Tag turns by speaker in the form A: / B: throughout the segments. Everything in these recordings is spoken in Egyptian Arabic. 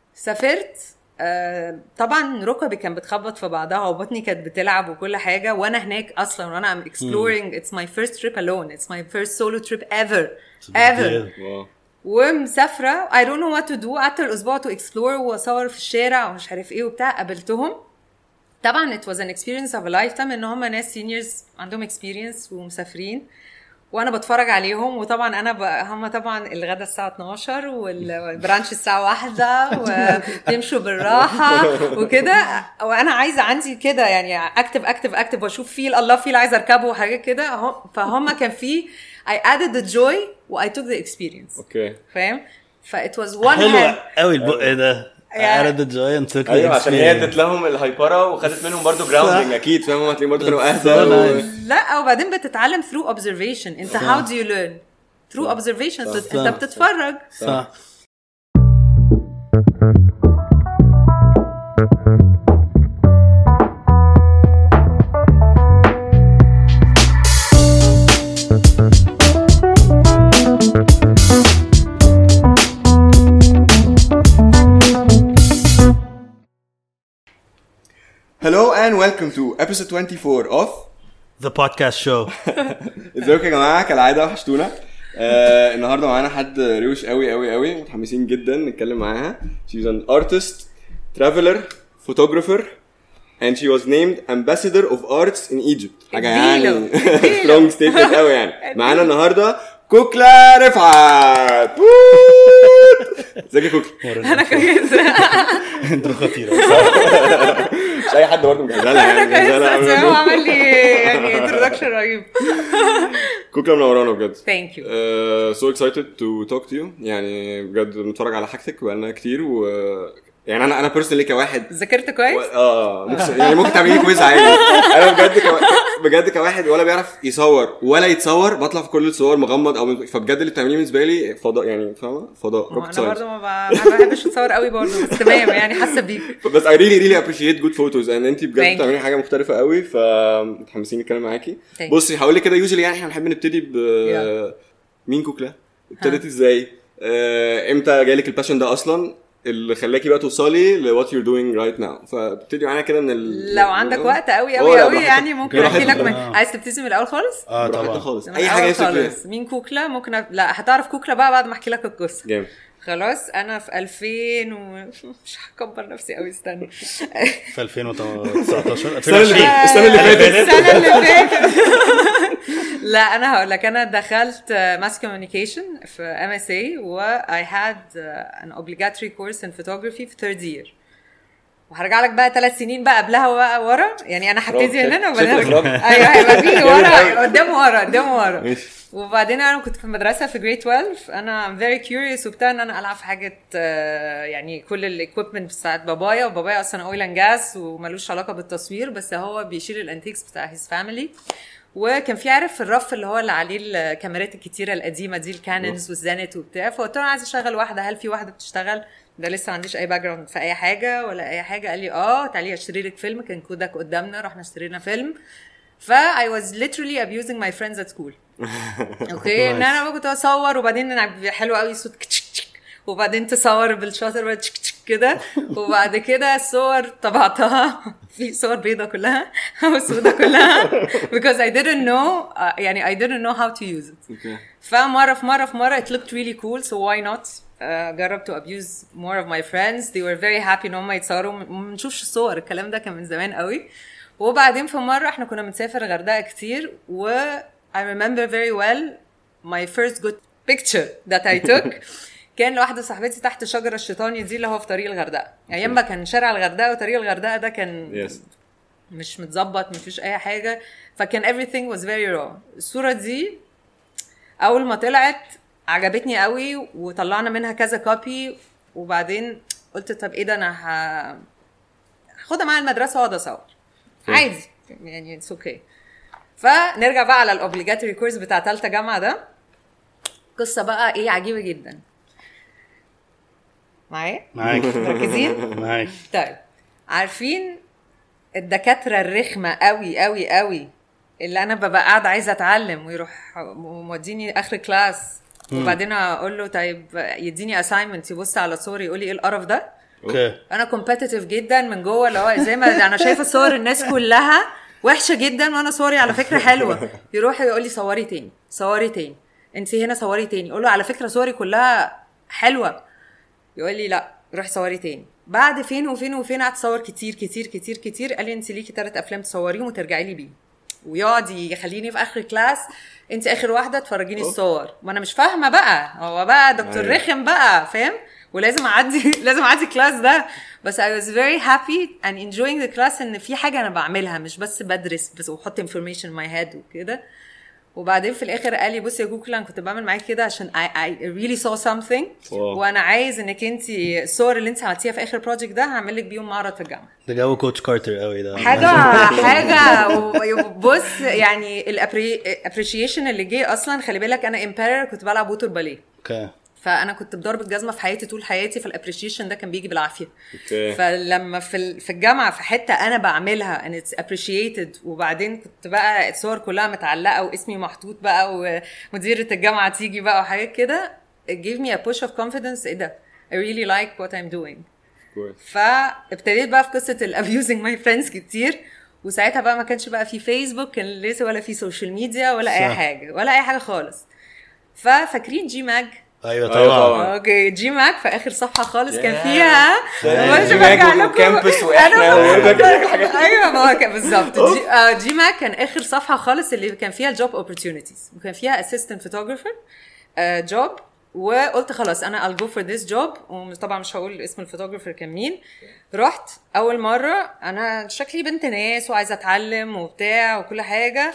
A: سافرت آه طبعا ركبي كانت بتخبط في بعضها وبطني كانت بتلعب وكل حاجه وانا هناك اصلا وانا ام exploring it's my first trip alone it's my first solo trip ever ever
B: واو
A: ومسافره I don't know what to do قعدت الاسبوع to explore واصور في الشارع ومش عارف ايه وبتاع قابلتهم طبعا it was an experience of a lifetime ان هم ناس seniors عندهم experience ومسافرين وانا بتفرج عليهم وطبعا انا ب... هم طبعا الغدا الساعه 12 وال- والبرانش الساعه 1 وبيمشوا بالراحه وكده وانا عايزه عندي كده يعني اكتب اكتب اكتب واشوف فيل الله فيل عايزه اركبه وحاجات كده هم- فهم كان في I added the joy و I took the experience
B: اوكي
A: فاهم؟ ف it was one
C: حلو
A: hand
C: قوي البق ده
A: يعني-
C: added the joy and took the
B: ايوه عشان هي
C: experience.
B: ادت لهم الهايبره وخدت منهم برضو جراوندنج اكيد فاهم هم هتلاقيهم برضو كانوا
C: That's
B: اهدى
C: so
B: و...
C: nice.
A: لا وبعدين بتتعلم through observation انت how do you learn through observation انت
C: صح.
A: انت بتتفرج
C: صح
B: Hello and welcome to episode 24 of
C: the podcast show
B: ازيكم يا جماعه كالعاده وحشتونا آه النهارده معانا حد روش قوي قوي قوي متحمسين جدا نتكلم معاها she's an artist traveler photographer and she was named ambassador of arts in Egypt حاجه يعني
A: اديله، اديله.
B: strong statement قوي يعني معانا النهارده كوكلا رفعت ووت. ازيك يا كوكلا
A: انا كويسه
C: انترو خطيره
B: مش اي حد برضه مجهزها لها يعني
A: انا
B: مجهزها
A: كويسه
B: لها
A: هو عمل لي يعني انتروداكشن رهيب
B: كوكلا منورانا بجد
A: ثانك يو
B: سو اكسايتد تو توك تو يو يعني بجد بنتفرج على حاجتك بقالنا كتير و يعني انا انا بيرسونالي كواحد
A: ذاكرت كويس
B: اه ممكن يعني ممكن تعملي لي كويز عادي انا بجد كو... بجد كواحد ولا بيعرف يصور ولا يتصور بطلع في كل الصور مغمض او فبجد اللي بتعمليه بالنسبه لي فضاء يعني فاهمه فضاء
A: ما
B: rocket
A: انا
B: science.
A: برضه ما ب- ما بحبش اتصور قوي برضه بس تمام يعني حاسه بيك
B: بس I really really appreciate good photos and انت بجد
A: Thank you.
B: بتعملي حاجه مختلفه قوي فمتحمسين نتكلم معاكي
A: Thank you.
B: بصي هقول لك كده يوجولي يعني احنا بنحب نبتدي ب مين كوكلا ابتديتي ازاي آه، امتى جالك الباشن ده اصلا اللي خلاكي بقى توصلي ل what you're doing right now فابتدي معانا كده من ال...
A: لو عندك وقت قوي
B: أه،
A: قوي
B: لا،
A: قوي
B: براحتك.
A: يعني ممكن احكي لك من...
C: براحتك.
A: عايز تبتدي من الاول خالص؟
C: اه
B: براحتك
C: طبعا
B: خالص
A: من
B: اي
A: الأول
B: حاجه نفسك فيها
A: خالص مين كوكلا ممكن أ... لا هتعرف كوكلا بقى بعد ما احكي لك القصه
B: جامد
A: خلاص انا في 2000 و مش هكبر نفسي قوي استنى
C: في 2019
B: السنه اللي
C: 2020
B: فاتت السنه اللي فاتت
A: السنه اللي فاتت لا انا هقول لك انا دخلت ماس كوميونيكيشن في ام اس اي و I had uh, an obligatory course in photography في third year وهرجع لك بقى ثلاث سنين بقى قبلها بقى ورا يعني انا هبتدي
B: إخراج.
A: من هنا
B: شايف
A: وبعدين
B: إخراج؟
A: ايوه هيبقى في
B: جامد
A: ورا
B: أوي.
A: قدام ورا قدام ورا
B: ماشي
A: وبعدين انا كنت في المدرسه في جريد 12 انا I'm very curious وبتاع ان انا العب في حاجه آه، يعني كل الاكويبمنت بتاعت بابايا وبابايا اصلا اويل اند جاز وملوش علاقه بالتصوير بس هو بيشيل الانتيكس بتاع هيز فاميلي وكان في عارف الرف اللي هو اللي عليه الكاميرات الكتيره القديمه دي الكانونز والزانت وبتاع فقلت له انا عايز اشغل واحده هل في واحده بتشتغل ده لسه ما عنديش اي باك جراوند في اي حاجه ولا اي حاجه قال لي اه تعالي اشتري لك فيلم كان كودك قدامنا رحنا اشترينا فيلم ف I was literally abusing my friends at school اوكي ان انا بقى كنت اصور وبعدين أنا بيبقى حلو قوي صوت كتشك تشك وبعدين تصور بالشاطر بقى تشك تشك كده وبعد كده الصور طبعتها في صور بيضة كلها او سودة كلها because I didn't know uh, يعني I didn't know how to use it
B: اوكي
A: فمره في مره في مره it looked really cool so why not uh, جرب to abuse more of my friends they were very happy ان هم يتصوروا ما بنشوفش الصور الكلام ده كان من زمان قوي وبعدين في مره احنا كنا بنسافر الغردقه كتير و I remember very well my first good picture that I took كان لواحده صاحبتي تحت شجره الشيطاني دي اللي هو في طريق الغردقه ايام ما كان شارع الغردقه وطريق الغردقه ده كان
B: يس
A: مش متظبط مفيش اي حاجه فكان everything was very raw الصوره دي اول ما طلعت عجبتني قوي وطلعنا منها كذا كوبي وبعدين قلت طب ايه ده انا ه... هاخدها معايا المدرسه واقعد اصور عادي يعني اتس اوكي okay. فنرجع بقى على الاوبليجاتوري كورس بتاع ثالثه جامعه ده قصه بقى ايه عجيبه جدا معايا
C: معاك
A: مركزين
C: معاك
A: طيب عارفين الدكاتره الرخمه قوي قوي قوي اللي انا ببقى قاعده عايزه اتعلم ويروح موديني اخر كلاس وبعدين اقول له طيب يديني اساينمنت يبص على صوري يقول لي ايه القرف ده
C: اوكي
A: انا كومبetitive جدا من جوه اللي هو زي ما انا شايفه صور الناس كلها وحشه جدا وانا صوري على فكره حلوه يروح يقول لي صوري تاني صوري تاني انت هنا صوري تاني اقول له على فكره صوري كلها حلوه يقول لي لا روحي صوري تاني بعد فين وفين وفين قعدت اصور كتير كتير كتير كتير قال لي انت ليكي ثلاث افلام تصوريهم وترجعي لي بيهم ويقعد يخليني في اخر كلاس انت اخر واحده تفرجيني الصور ما انا مش فاهمه بقى هو بقى دكتور
B: أيوة.
A: رخم بقى فاهم ولازم اعدي لازم اعدي الكلاس ده بس I was very happy and enjoying the class ان في حاجه انا بعملها مش بس بدرس بس وبحط information in my head وكده وبعدين في الاخر قال لي بصي يا جوكل انا كنت بعمل معاكي كده عشان I, I really saw something
B: واو.
A: وانا عايز انك انت الصور اللي انت عملتيها في اخر بروجكت ده هعمل لك بيهم معرض في الجامعه
C: ده جو كوتش كارتر قوي ده
A: حاجه حاجه و- بص يعني الابريشيشن اللي جه اصلا خلي بالك انا امبيرر كنت بلعب ووتر باليه
C: اوكي
A: فانا كنت بضرب الجزمه في حياتي طول حياتي فالابريشيشن ده كان بيجي بالعافيه
B: اوكي
A: فلما في ال- في الجامعه في حته انا بعملها and it's appreciated وبعدين كنت بقى الصور كلها متعلقه واسمي محطوط بقى ومديره الجامعه تيجي بقى وحاجات كده it gave me a push of confidence ايه ده I really like what I'm doing
B: كويس
A: فابتديت بقى في قصه الابيوزنج ماي فريندز كتير وساعتها بقى ما كانش بقى في فيسبوك كان لسه ولا في سوشيال ميديا ولا اي
C: صح.
A: حاجه ولا اي حاجه خالص ففاكرين جي ماج
C: ايوه
B: أيوة
C: طبعا
B: طبعا.
A: اوكي جي ماك في اخر صفحه خالص كان
B: ياه.
A: فيها
B: ده
A: مش
B: جي
A: برجع
B: ماك
A: لكم.
B: وكامبس وإحنا
A: أنا-
B: وفاكر الحاجات دي.
A: ايوه ما هو كان بالظبط جي, آه جي ماك كان اخر صفحه خالص اللي كان فيها الجوب اوبورتيونيتيز وكان فيها اسيستنت فوتوجرافر جوب وقلت خلاص انا I'll go for this job وطبعا مش هقول اسم الفوتوجرافر كان مين رحت اول مره انا شكلي بنت ناس وعايزه اتعلم وبتاع وكل حاجه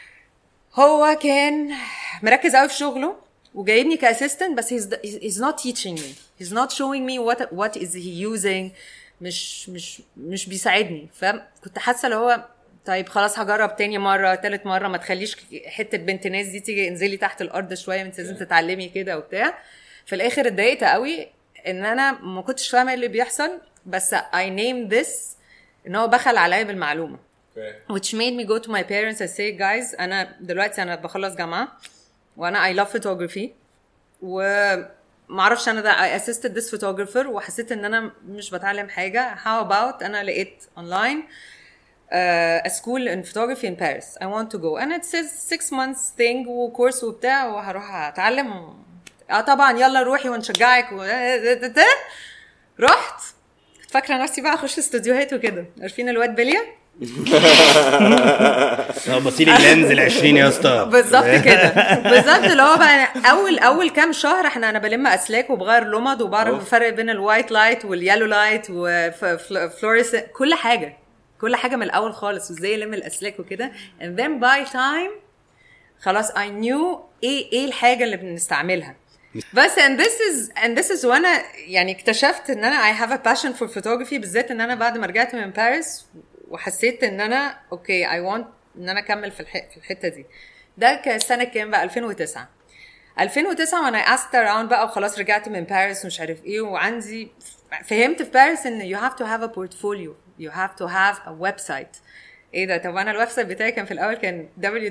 A: هو كان مركز قوي في شغله وجايبني كاسيستنت بس he's, he's not teaching me he's not showing me what what is he using مش مش مش بيساعدني فكنت حاسه اللي هو طيب خلاص هجرب تاني مره تالت مره ما تخليش حته بنت ناس دي تيجي انزلي تحت الارض شويه انت لازم تتعلمي كده وبتاع في الاخر اتضايقت قوي ان انا ما كنتش فاهمه ايه اللي بيحصل بس I named this ان هو بخل عليا بالمعلومه
B: اوكي
A: which made me go to my parents and say guys انا دلوقتي انا بخلص جامعه وانا I love photography ومعرفش انا ده I assisted this photographer وحسيت ان انا مش بتعلم حاجه how about انا لقيت online uh, a school in photography in Paris I want to go and it's a six months thing وكورس وبتاع وهروح اتعلم اه طبعا يلا روحي ونشجعك و... رحت كنت فاكره نفسي بقى اخش استوديوهات وكده عارفين الواد بليا
C: اه بصي لي اللينز ال 20 يا اسطى
A: بالظبط كده بالظبط اللي هو بقى اول اول كام شهر احنا انا بلم اسلاك وبغير لمض وبعرف الفرق بين الوايت لايت واليالو لايت وفلوريس كل حاجه كل حاجه من الاول خالص وازاي الم الاسلاك وكده and then by time خلاص I knew ايه ايه الحاجه اللي بنستعملها بس and this is and this is وانا يعني اكتشفت ان انا I have a passion for photography بالذات ان انا بعد ما رجعت من باريس وحسيت ان انا اوكي I want ان انا اكمل في الح... في الحته دي ده كان سنه كام بقى 2009 2009 وانا asked around بقى وخلاص رجعت من باريس ومش عارف ايه وعندي فهمت في باريس ان you have to have a portfolio you have to have a website ايه ده طب انا الويب سايت بتاعي كان في الاول كان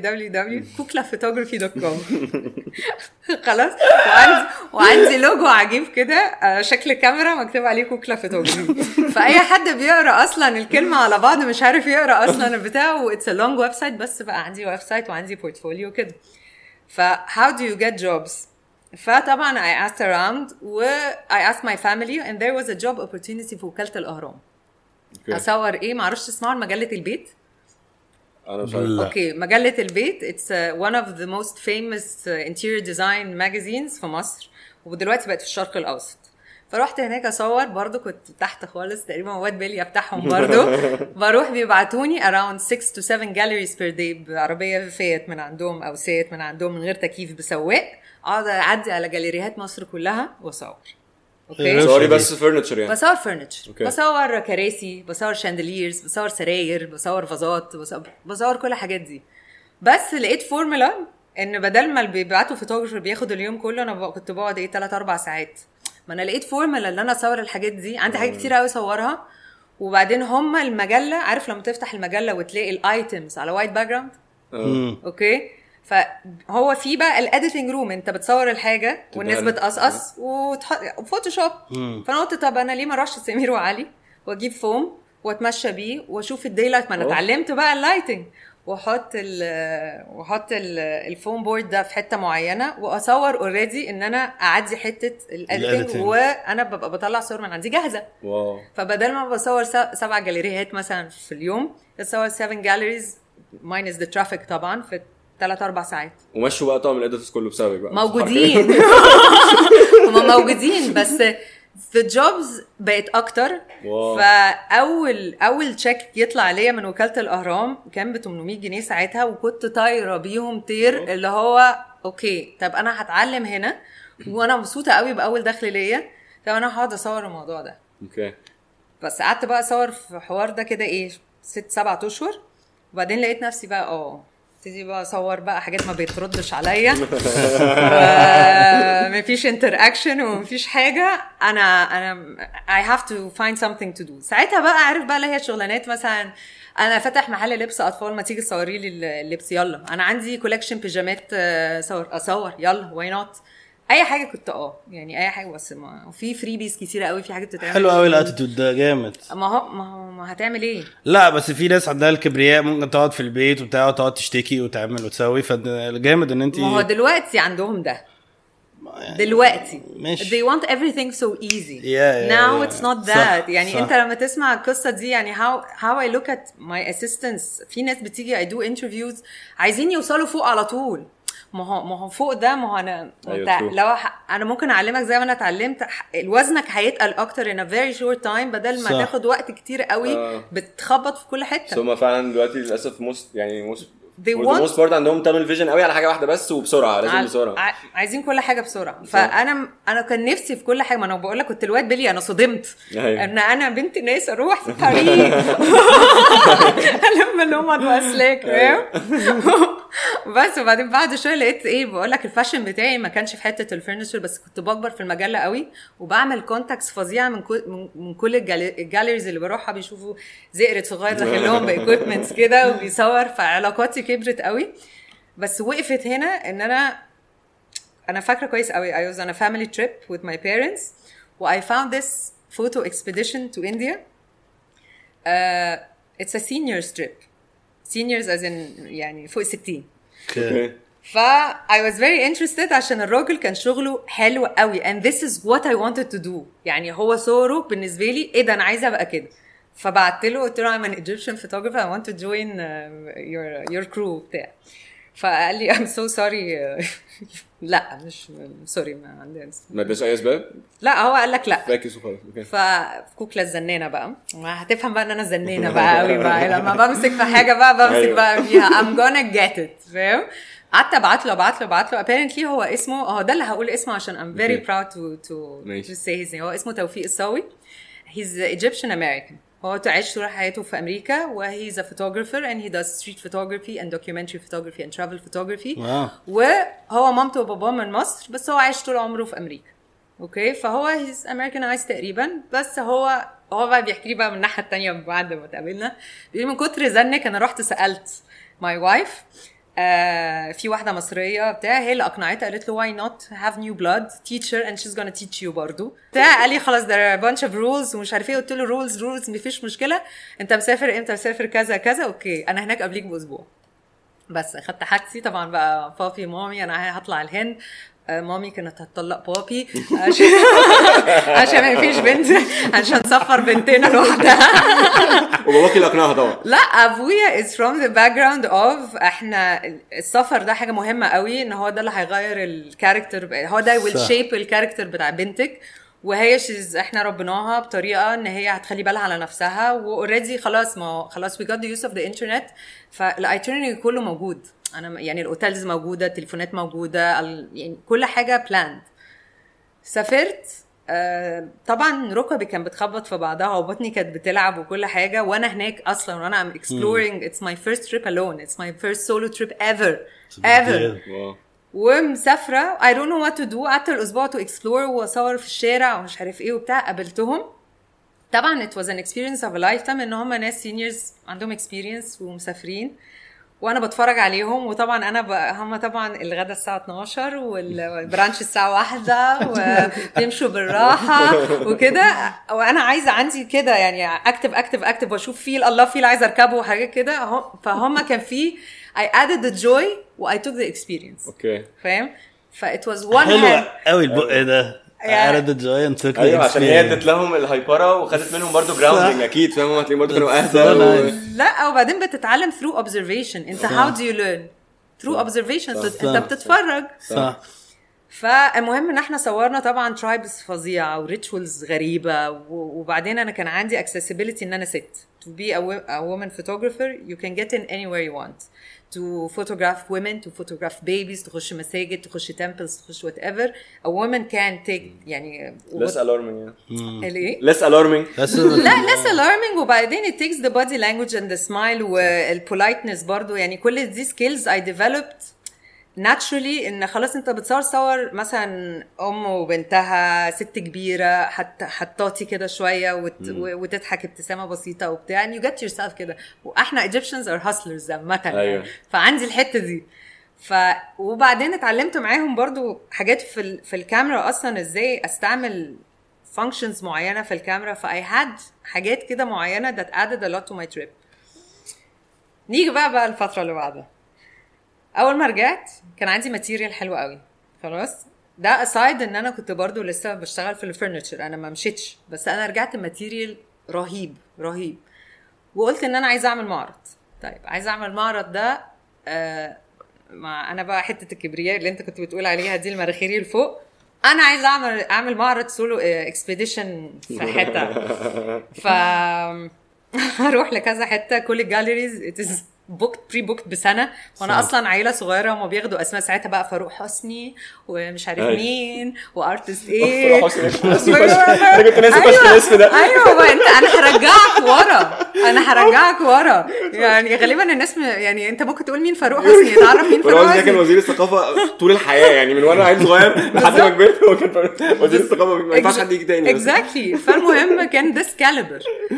A: www.kuklaphotography.com خلاص وعندي وعندي لوجو عجيب كده آه، شكل كاميرا مكتوب عليه كوكلا فوتوجرافي فاي حد بيقرا اصلا الكلمه على بعض مش عارف يقرا اصلا البتاع واتس ا لونج ويب سايت بس بقى عندي ويب سايت وعندي بورتفوليو كده ف how do you get jobs فطبعا I asked around و I asked my family and there was a job opportunity في وكالة الأهرام
B: اوكي
A: أصور إيه معرفش تسمعوا مجلة البيت
B: انا مش عارف
C: لا.
A: اوكي مجلة البيت it's uh, one of the most famous uh, interior design magazines في مصر ودلوقتي بقت في الشرق الأوسط فرحت هناك اصور برضو كنت تحت خالص تقريبا واد بيليا بتاعهم برضو بروح بيبعتوني around 6 to 7 galleries per day بعربيه فيت من عندهم او سيت من عندهم من غير تكييف بسواق اقعد اعدي على جاليريات مصر كلها واصور اوكي
C: روش.
B: صوري بس فرنتشر يعني
A: بصور فرنتشر
B: أوكي.
A: بصور كراسي بصور شاندليرز بصور سراير بصور فازات بصور, بصور كل الحاجات دي بس لقيت فورمولا ان بدل ما اللي بيبعتوا فوتوجرافر بياخد اليوم كله انا بق- كنت بقعد ايه 3 4 ساعات ما انا لقيت فورمولا ان انا اصور الحاجات دي عندي حاجات كتير قوي اصورها وبعدين هم المجله عارف لما تفتح المجله وتلاقي الايتمز على وايت باك جراوند
C: مم.
A: اوكي فهو في بقى الاديتنج روم انت بتصور الحاجه والناس
B: تديها-
A: بتقصقص وتحط فوتوشوب فانا قلت طب انا ليه ما اروحش سمير وعلي واجيب فوم واتمشى بيه واشوف الدي لايت ما انا
B: أوه.
A: اتعلمت بقى اللايتنج واحط ال واحط ال- الفوم بورد ده في حته معينه واصور اوريدي ان انا اعدي حته الاديتنج
C: الediting.
A: وانا ببقى بطلع صور من عندي جاهزه
B: واو
A: فبدل ما بصور س- سبع جاليريات مثلا في اليوم بصور 7 جاليريز ماينس ذا ترافيك طبعا في ثلاث اربع ساعات
B: ومشوا بقى طقم الاديتورز كله بسببك بقى
A: موجودين هم موجودين بس the jobs بقت اكتر
B: واو.
A: فاول اول تشيك يطلع ليا من وكاله الاهرام كان ب 800 جنيه ساعتها وكنت طايره بيهم طير اللي هو اوكي طب انا هتعلم هنا وانا مبسوطه قوي باول دخل ليا طب انا هقعد اصور الموضوع ده
B: اوكي
A: بس قعدت بقى اصور في حوار ده كده ايه ست سبعة اشهر وبعدين لقيت نفسي بقى اه ابتدي بقى اصور بقى حاجات ما بيتردش عليا ومفيش انتر اكشن ومفيش حاجه انا انا I have to find something to do ساعتها بقى عارف بقى اللي هي الشغلانات مثلا انا فاتح محل لبس اطفال ما تيجي تصوري لي اللبس يلا انا عندي كولكشن بيجامات آه، صور اصور يلا واي نوت اي حاجه كنت اه يعني اي حاجه بس ما وفي فريبيز كتيره قوي في حاجات بتتعمل
C: حلو قوي الاتيتود ده جامد
A: ما هو ما هو ما هتعمل ايه؟
C: لا بس في ناس عندها الكبرياء ممكن تقعد في البيت وبتاع وتقعد تشتكي وتعمل وتسوي فالجامد ان انت
A: ما هو دلوقتي عندهم ده دلوقتي
C: ماشي.
A: they want everything so easy
C: Yeah, yeah,
A: now
C: yeah.
A: it's not
C: صح،
A: that يعني
C: صح.
A: انت لما تسمع القصه دي يعني how how I look at my assistants في ناس بتيجي I do interviews عايزين يوصلوا فوق على طول ما هو ما هو فوق ده ما هو انا
B: أيوة،
A: انت
B: true.
A: لو ح... انا ممكن اعلمك زي ما انا اتعلمت ح- وزنك هيتقل اكتر in a very short time بدل ما
C: صح.
A: تاخد وقت كتير قوي
B: آه.
A: بتخبط في كل
B: بس
A: حته
B: هم فعلا دلوقتي للاسف موست يعني موست
A: They
B: for the
A: want-
B: most part عندهم tunnel vision قوي على حاجه واحده بس وبسرعه لازم
A: عال-
B: بسرعه
A: ع- عايزين كل حاجه بسرعه فانا انا كان نفسي في كل حاجه ما انا بقول لك كنت الواد بيلي انا صدمت
B: أيوة.
A: ان انا بنت ناس اروح في باريس الم لمض واسلاك فاهم بس وبعدين بعد شويه لقيت ايه بقول لك الفاشن بتاعي ما كانش في حته الفرنشر بس كنت بكبر في المجله قوي وبعمل كونتاكتس فظيعه من كل من- من كل الجالي- الجاليريز اللي بروحها بيشوفوا زئرت صغير داخل لهم بايكويبمنتس كده وبيصور فعلاقاتي كبرت قوي بس وقفت هنا ان انا انا فاكره كويس قوي I was on a family trip with my parents و I found this photo expedition to India uh, it's a seniors trip seniors as in يعني فوق 60
B: اوكي
A: ف I was very interested عشان الراجل كان شغله حلو قوي and this is what I wanted to do يعني هو صوره بالنسبه لي ايه ده انا عايزه ابقى كده فبعت له قلت له I'm an Egyptian photographer I want to join uh, your your crew بتاع فقال لي I'm so sorry لا مش سوري ما عندي
B: ما اداش اي اسباب
A: لا هو قال لك لا
B: فاكس وخلاص اوكي
A: فكوكله الزنانه بقى ما هتفهم بقى ان انا زنانه بقى قوي بقى لما بمسك في حاجه بقى بمسك
B: أيوة.
A: بقى فيها I'm gonna get it فاهم قعدت ابعت له ابعت له ابعت له apparently هو اسمه هو ده اللي هقول اسمه عشان I'm very
B: Okay.
A: proud to to
B: ماشي.
A: to say his name هو اسمه توفيق الصاوي he's Egyptian American هو عايش طول حياته في امريكا و he's a photographer and he does street photography and documentary photography and travel photography
C: واو.
A: وهو مامته وباباه من مصر بس هو عايش طول عمره في امريكا اوكي فهو هيز امريكانايز تقريبا بس هو هو بقى بيحكي لي بقى من الناحيه التانية بعد ما اتقابلنا بيقول من كتر زنك انا رحت سالت ماي وايف آه في واحده مصريه بتاع هي اللي اقنعتها قالت له why not have new blood teach her and she's gonna teach you برضو بتاع قال لي خلاص there are a bunch of rules ومش عارف ايه قلت له rules rules مفيش مشكله انت مسافر امتى مسافر كذا كذا اوكي انا هناك قبليك باسبوع بس اخدت حاجتي طبعا بقى بابي مامي انا هطلع الهند آه، مامي كانت هتطلق بابي عشان عشان ما فيش بنت عشان نسفر بنتنا لوحدها
B: وباباكي اللي اقنعها طبعا
A: لا ابويا is from the background of احنا السفر ده حاجه مهمه قوي ان هو ده اللي هيغير الكاركتر هو ده will
C: صح.
A: shape الكاركتر بتاع بنتك وهي she's احنا ربيناها بطريقه ان هي هتخلي بالها على نفسها واوريدي خلاص ما هو خلاص we got the use of the internet فالايترنري كله موجود انا يعني الاوتيلز موجوده التليفونات موجوده ال- يعني كل حاجه planned سافرت آه طبعا ركبي كانت بتخبط في بعضها وبطني كانت بتلعب وكل حاجه وانا هناك اصلا وانا I'm exploring it's my first trip alone it's my first solo trip ever ever
B: واو
A: ومسافره I don't know what to do قعدت الاسبوع to explore واصور في الشارع ومش عارف ايه وبتاع قابلتهم طبعا it was an experience of a lifetime ان هم ناس seniors عندهم experience ومسافرين وانا بتفرج عليهم وطبعا انا ب... هم طبعا الغدا الساعه 12 والبرانش الساعه 1 وبيمشوا بالراحه وكده وانا عايزه عندي كده يعني اكتب اكتب اكتب واشوف فيل الله فيل عايزه اركبه وحاجات كده هم- فهم كان في I added the joy و I took the experience
B: اوكي
A: فاهم؟ ف it was one
C: حلو
A: hand
C: قوي البق ده
A: يعني-
C: عرض جاينت
B: ايوه عشان هي ادت لهم الهايبره وخدت منهم برضو جراوندنج اكيد فاهم هتلاقيهم برضو كانوا اهدى
C: So
B: و...
C: nice.
A: لا وبعدين بتتعلم through observation انت how do you learn through observation
B: صح.
A: انت بتتفرج
C: صح
A: فالمهم ان احنا صورنا طبعا ترايبس فظيعه وريتشولز غريبه و- وبعدين انا كان عندي accessibility ان انا ست to be a, wo- a woman photographer you can get in anywhere you want to photograph women to photograph babies تخش مساجد تخش temples تخش whatever a woman can take يعني
B: less alarming يعني
A: الايه
B: less alarming
C: بس
A: لا less alarming وبعدين it takes the body language and the smile والpoliteness برضو يعني كل دي skills I developed naturally ان خلاص انت بتصور صور مثلا ام وبنتها ست كبيره حت حطاطي كده شويه وت... وتضحك ابتسامه بسيطه وبتاع and you get yourself كده واحنا Egyptians are hustlers عامه
B: أيوة.
A: يعني فعندي الحته دي ف وبعدين اتعلمت معاهم برضو حاجات في ال... في الكاميرا اصلا ازاي استعمل functions معينه في الكاميرا ف I had حاجات كده معينه that added a lot to my trip نيجي بقى بقى الفتره اللي بعدها اول ما رجعت كان عندي ماتيريال حلو قوي خلاص ده اسايد ان انا كنت برضو لسه بشتغل في الفرنتشر انا ما مشيتش بس انا رجعت ماتيريال رهيب رهيب وقلت ان انا عايزه اعمل معرض طيب عايزه اعمل معرض ده آه مع انا بقى حته الكبرياء اللي انت كنت بتقول عليها دي المراخيري لفوق انا عايزه اعمل اعمل معرض سولو اكسبيديشن في حته ف هروح لكذا حته كل الجاليريز ات از بوكت بري بوكت بسنه وانا
C: صح.
A: اصلا عيله صغيره هما بياخدوا اسماء ساعتها بقى فاروق حسني ومش عارف
B: أيوة.
A: مين وارتست ايه
B: فاروق حسني اسمه فشخ. انا كنت ناسي فشخ الاسم ده
A: ايوه بقى انت انا هرجعك ورا انا هرجعك ورا يعني غالبا الناس م... يعني انت ممكن تقول مين فاروق حسني تعرف مين فاروق
B: فراس ده كان
A: حسني
B: وزير الثقافه طول الحياه يعني من وانا عيل صغير لحد ما كبرت هو كان فاروق- وزير الثقافه ما ينفعش حد يجي تاني بس.
A: اكزاكتلي فالمهم كان ذس كاليبر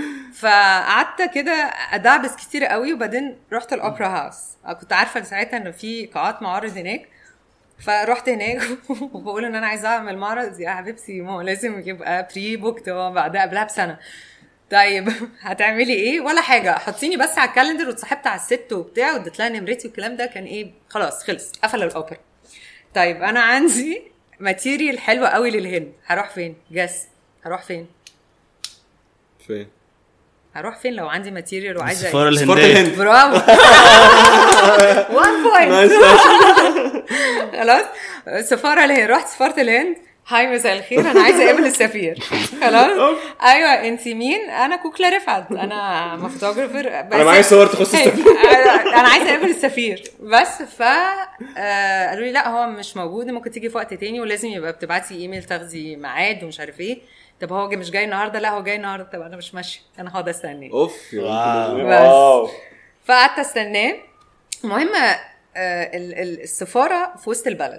A: فقعدت كده ادعبس كتير قوي وبعدين رحت الاوبرا هاوس كنت عارفه ساعتها ان في قاعات معارض هناك فرحت هناك وبقول ان انا عايزه اعمل معرض يا حبيبتي ما هو لازم يبقى بري بوكت هو بعدها قبلها بسنه طيب هتعملي ايه ولا حاجه حطيني بس على الكالندر واتصاحبت على الست وبتاع واديت لها نمرتي والكلام ده كان ايه خلاص خلص قفل الاوبرا طيب انا عندي ماتيريال حلوه قوي للهند هروح فين جس هروح فين
B: فين
A: هروح فين لو عندي ماتيريال وعايزه
C: السفاره
A: إيه؟
B: سفاره
C: الهنديه
B: الهند
A: برافو 1
B: نايس
A: بوينت
B: نايس
A: خلاص سفاره الهند رحت سفاره الهند هاي مساء الخير انا عايزه اقابل السفير خلاص ايوه انت مين انا كوكلا رفعت انا فوتوجرافر
B: انا معايا صور تخص السفير
A: انا عايزه اقابل السفير بس ف آه، قالوا لي لا هو مش موجود ممكن تيجي في وقت تاني ولازم يبقى بتبعتي ايميل تاخدي ميعاد ومش عارف ايه طب هو مش جاي النهارده لا هو جاي النهارده طب انا مش ماشيه انا هقعد استناه
B: اوف يا
C: واو.
B: بنت
A: بس.
B: واو
A: فقعدت استناه المهم آه، ال- ال- السفاره في وسط البلد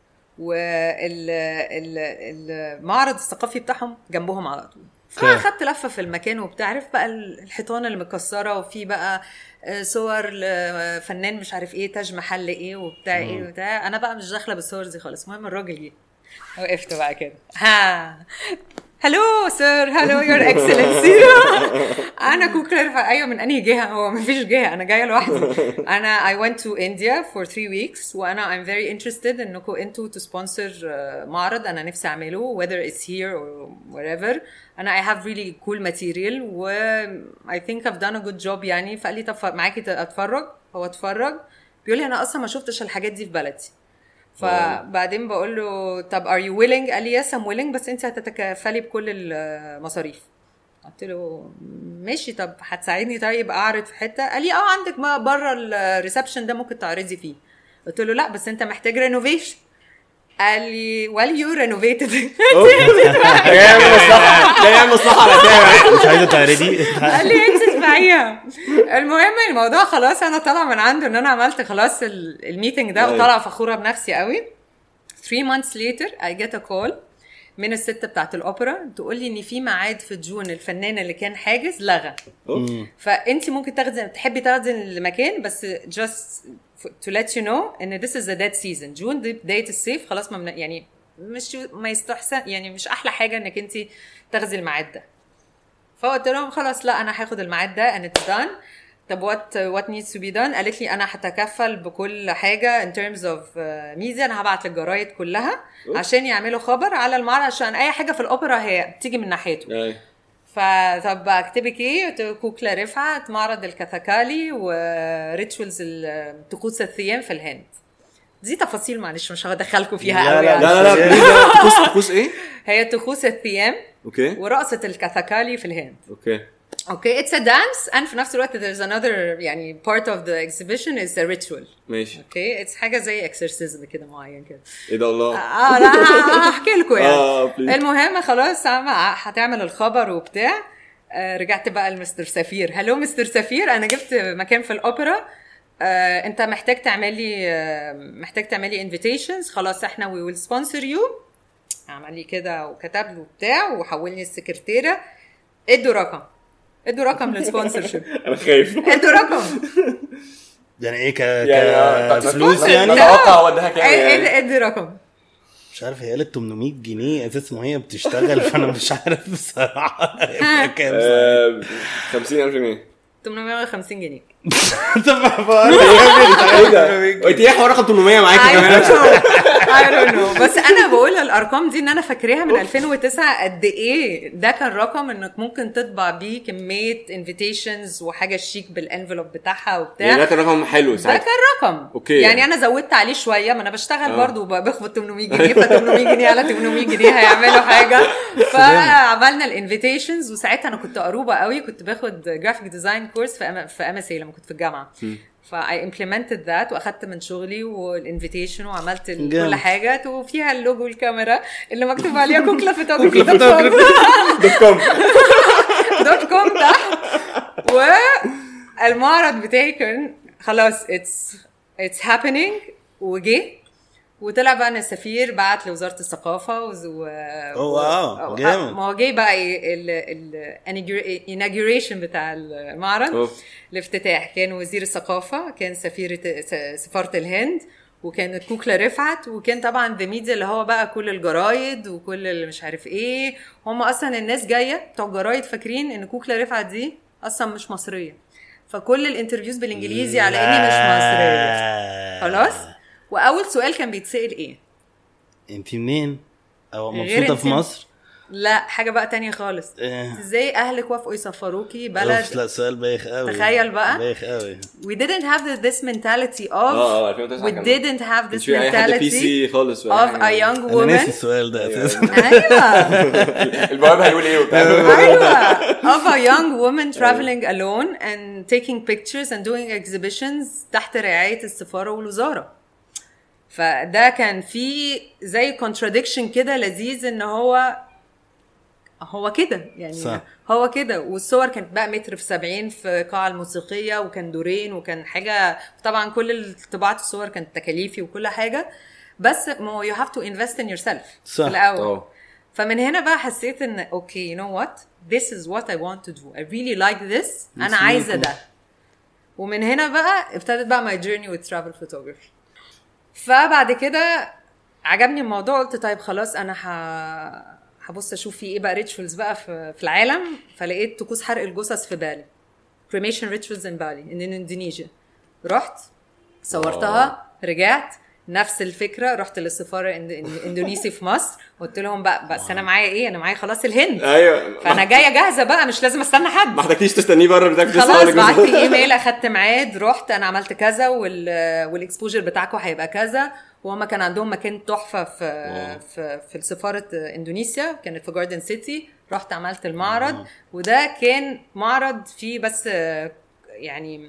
A: والمعرض الثقافي بتاعهم جنبهم على طول
C: اوكي.
A: فاخدت لفه في المكان وبتاع عارف بقى الحيطان اللي مكسره وفي بقى آه، صور لفنان مش عارف ايه تاج محل ايه وبتاع ايه وبتاع انا بقى مش داخله بالصور دي خالص المهم الراجل جه وقفت بقى كده ها هلو سير هلو يور اكسلنسي انا كوكر ايوه من انهي جهه هو ما فيش جهه انا جايه لوحدي انا I went to India for three weeks وانا I'm very interested انكم انتوا to sponsor uh, معرض انا نفسي اعمله whether it's here or wherever انا I have really cool material و I think I've done a good job يعني فقال لي طب معاكي اتفرج هو اتفرج بيقول لي انا اصلا ما شفتش الحاجات دي في بلدي فبعدين بقول له طب ار يو ويلنج قال لي يس ام ويلنج بس انت هتتكفلي بكل المصاريف قلت له ماشي طب هتساعدني طيب اعرض في حته قال لي اه عندك ما بره الريسبشن ده ممكن تعرضي فيه قلت له لا بس انت محتاج رينوفيشن قال لي ويل يو رينوفيتد
B: أوف. ده جاي يعمل مصلحه ده يعمل مصلحه على تابع
C: مش عايزه تعرضي
A: قال لي انت تدفعيها المهم الموضوع خلاص انا طالعه من عنده ان انا عملت خلاص ال- الميتنج ده
B: أيوة.
A: وطالعه فخوره بنفسي قوي 3 months later I get a call من الست بتاعت الاوبرا تقول لي ان في ميعاد في جون الفنان اللي كان حاجز لغى
B: أوف.
A: فانت ممكن تاخدي تحبي تاخدي المكان بس just to let you know ان this is the dead season جون دي بدايه الصيف خلاص ما من- يعني مش ما يستحسن يعني مش احلى حاجه انك انت تاخدي الميعاد ده فقلت لهم خلاص لا انا هاخد الميعاد ده and it's done طب وات وات needs to be done قالت لي انا هتكفل بكل حاجه in terms of uh, media انا هبعت للجرايد كلها
B: أوف.
A: عشان يعملوا خبر على المعرض عشان اي حاجه في الاوبرا هي بتيجي من ناحيته
B: أي.
A: فطب اكتبك ايه؟ قلت له كوكلا رفعت معرض الكاثاكالي وريتشولز طقوس الثيام في الهند دي تفاصيل معلش مش هدخلكم فيها
C: لا،
A: قوي
C: لا،
A: يعني.
B: لا لا لا بليز لا. طقوس طقوس ايه؟
A: هي طقوس الثيام
B: اوكي
A: ورقصه الكاثاكالي في الهند
B: اوكي
A: اوكي اتس ا دانس and في نفس الوقت there's another يعني part of the exhibition is a ritual
B: ماشي
A: اوكي اتس حاجه زي اكسرسيزم كده معين كده
B: ايه ده الله
A: اه لا هحكي لكم يعني
B: اه بليز
A: المهم خلاص عم- هتعمل الخبر وبتاع آه، رجعت بقى لمستر سفير هلو مستر سفير انا جبت مكان في الاوبرا آه، انت محتاج تعملي آه، محتاج تعملي انفيتيشنز خلاص احنا وي ويل سبونسر يو عمل لي كده وكتب له بتاع وحولني السكرتيره ادوا رقم ادوا رقم للسبونسر شيب
B: انا خايف
A: ادوا رقم
C: يعني ايه ك...
B: يعني آه،
C: كفلوس
B: طب-
C: يعني
B: نتوقع وديها كام
A: اد-
B: يعني
A: ادي رقم
C: مش عارف هي قالت 800 جنيه اساس ما هي بتشتغل فانا مش عارف بصراحه هي كام
B: آه، 50000 جنيه
A: 850 جنيه
C: طب بقول
B: ايه ده؟ انت ايه حوار رقم 800 معاكي
A: I
B: كمان؟
A: don't know. I don't know. بس انا بقول الارقام دي ان انا فاكراها من 2009 قد ايه ده كان رقم انك ممكن تطبع بيه كميه انفيتيشنز وحاجه شيك بالانفلوب بتاعها وبتاع
B: يعني ده كان رقم حلو
A: ده
B: ساعتها
A: كان رقم
B: أوكي.
A: يعني انا زودت عليه شويه ما انا بشتغل
B: آه.
A: برضه وباخد 800 جنيه ف 800 جنيه على 800 جنيه هيعملوا حاجه فعملنا الانفيتيشنز وساعتها انا كنت قروبه قوي كنت باخد جرافيك ديزاين كورس في أم- في ام اس لما كنت في الجامعه فاي امبلمنتد ذات واخدت من شغلي والانفيتيشن وعملت ال-
C: جامد.
A: كل حاجه وفيها اللوجو الكاميرا اللي مكتوب عليها كوكلا فوتوغرافي
B: كوكلا فوتوغرافي. دوت كوم
A: دوت كوم تحت والمعرض بتاعي كان خلاص اتس اتس هابينج وجه وطلع بقى ان السفير بعت لوزاره الثقافه وز... و...
C: أوه، واو، جامد.
A: ما هو جه بقى الاناجوريشن بتاع المعرض
B: أوف.
A: الافتتاح كان وزير الثقافه كان سفيره س- سفاره الهند وكانت كوكلا رفعت وكان طبعا ذا ميديا اللي هو بقى كل الجرايد وكل اللي مش عارف ايه هم اصلا الناس جايه بتوع الجرايد فاكرين ان كوكلا رفعت دي اصلا مش مصريه فكل الانترفيوز بالانجليزي على اني مش مصريه خلاص واول سؤال كان بيتسال ايه
C: انت منين؟ او
A: غير
C: مبسوطه في
A: انت-
C: مصر؟
A: لا حاجه بقى تانية خالص
C: إيه.
A: ازاي اهلك وافقوا يسفروكي
C: أوف،
A: بلد
C: لا سؤال بايخ قوي
A: تخيل بقى.
C: بايخ قوي
A: we didn't have this mentality of
B: اه اه 2009
A: we
B: كان-
A: didn't have
B: كانش
A: this
B: في اي حد بي
A: mentality
B: سي خالص
A: of a young
C: انا ناسي
A: woman
C: السؤال ده اساسا
A: ايوه
B: البواب هيقول ايه وبتاع
A: ايوه of a young woman traveling alone and taking pictures and doing exhibitions تحت رعايه السفاره والوزاره فده كان في زي contradiction كده لذيذ ان هو هو كده يعني
C: صح.
A: هو كده والصور كانت بقى متر في 70 في القاعه الموسيقيه وكان دورين وكان حاجه طبعا كل طباعه الصور كانت تكاليفي وكل حاجه بس ما هو you have to invest in yourself
C: صح.
A: في الاول
B: اه
A: فمن هنا بقى حسيت ان اوكي you know what this is what I want to do I really like this انا عايزه ده ومن هنا بقى ابتدت بقى my journey with travel photography فبعد كده عجبني الموضوع قلت طيب خلاص انا ه... هبص اشوف في ايه بقى ريتشولز بقى في, في العالم فلقيت طقوس حرق الجثث في بالي cremation rituals in Bali in Indonesia رحت صورتها رجعت نفس الفكره رحت للسفاره الإند- الاندونيسي في مصر قلت لهم بقى بس انا معايا ايه انا معايا خلاص الهند
B: ايوه
A: فانا جايه جاهزه بقى مش لازم استنى حد
B: ما احتاجتيش تستنيه بره بتاعك
A: خلاص بعت لي ايميل اخدت ميعاد رحت انا عملت كذا وال والاكسبوجر بتاعكم هيبقى كذا وهما كان عندهم مكان تحفه في
B: واو.
A: في في سفاره اندونيسيا كانت في جاردن سيتي رحت عملت المعرض وده كان معرض فيه بس آه، يعني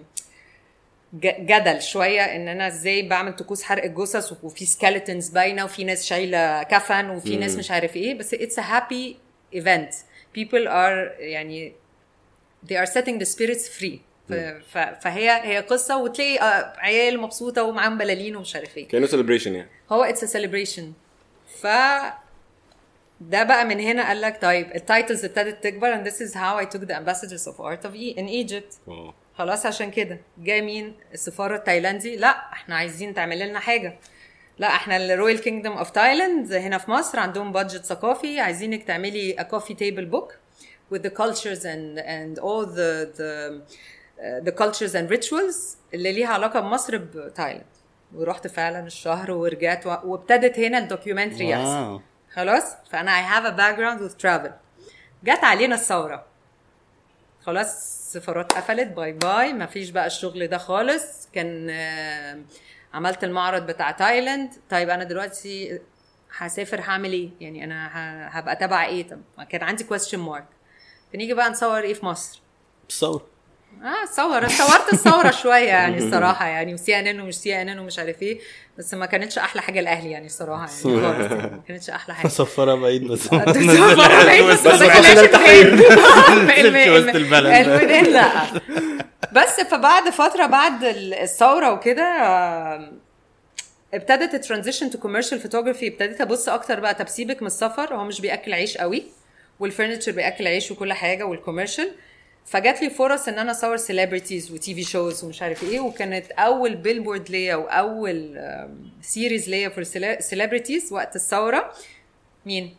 A: ج- جدل شويه ان انا ازاي بعمل طقوس حرق الجثث وفي سكيلتونز باينه وفي ناس شايله كفن وفي ناس مش عارف ايه بس اتس ا هابي ايفنت people are يعني they are setting the spirits free ف- ف- فهي هي قصه وتلاقي آه، عيال مبسوطه ومعاهم بلالين ومش عارف ايه
B: كانه سيلبريشن يعني
A: هو اتس a celebration ف ده بقى من هنا قال لك طيب التايتلز ابتدت تكبر and this is how I took the ambassadors of art of e in Egypt
B: واو.
A: خلاص عشان كده جاي مين السفاره التايلاندي لا احنا عايزين تعمل لنا حاجه لا احنا الرويال كينجدوم اوف تايلاند هنا في مصر عندهم بادجت ثقافي عايزينك تعملي a coffee table book with the cultures and and all the the uh, the cultures and rituals اللي ليها علاقه بمصر بتايلاند ورحت فعلا الشهر ورجعت و- وابتدت هنا الدوكيومنتري يحصل
C: واو
A: خلاص فانا I have a background with travel جت علينا الثوره خلاص السفارات قفلت باي باي ما فيش بقى الشغل ده خالص كان آه، عملت المعرض بتاع تايلاند طيب انا دلوقتي هسافر هعمل ايه يعني انا ه- هبقى تبع ايه طب ما كان عندي question mark فنيجي بقى نصور ايه في مصر
C: تصور
A: اه صور صورت الثوره شويه يعني الصراحه يعني وسي ان ان ومش سي ان ان ومش عارف ايه بس ما كانتش احلى حاجه الاهلي يعني الصراحه يعني خالص يعني ما كانتش احلى حاجه
C: صفرها بعيد بس
A: بس ما
B: بس ما
A: دخلناش
B: دخلت
A: البيت.
C: نزلت وسط البلد.
A: الودان لا بس فبعد فتره بعد ال- الثوره وكده آم، ابتدت الترانزيشن تو كوميرشال فوتوغرافي ابتديت ابص اكتر بقى طب سيبك من السفر هو مش بياكل عيش قوي والفرنتشر بياكل عيش وكل حاجه والكوميرشال فجات لي فرص ان انا اصور سيلبرتيز وتي في شوز ومش عارف ايه وكانت اول بيلبورد ليا واول سيريز ليا فور سيلبرتيز وقت الثوره مين؟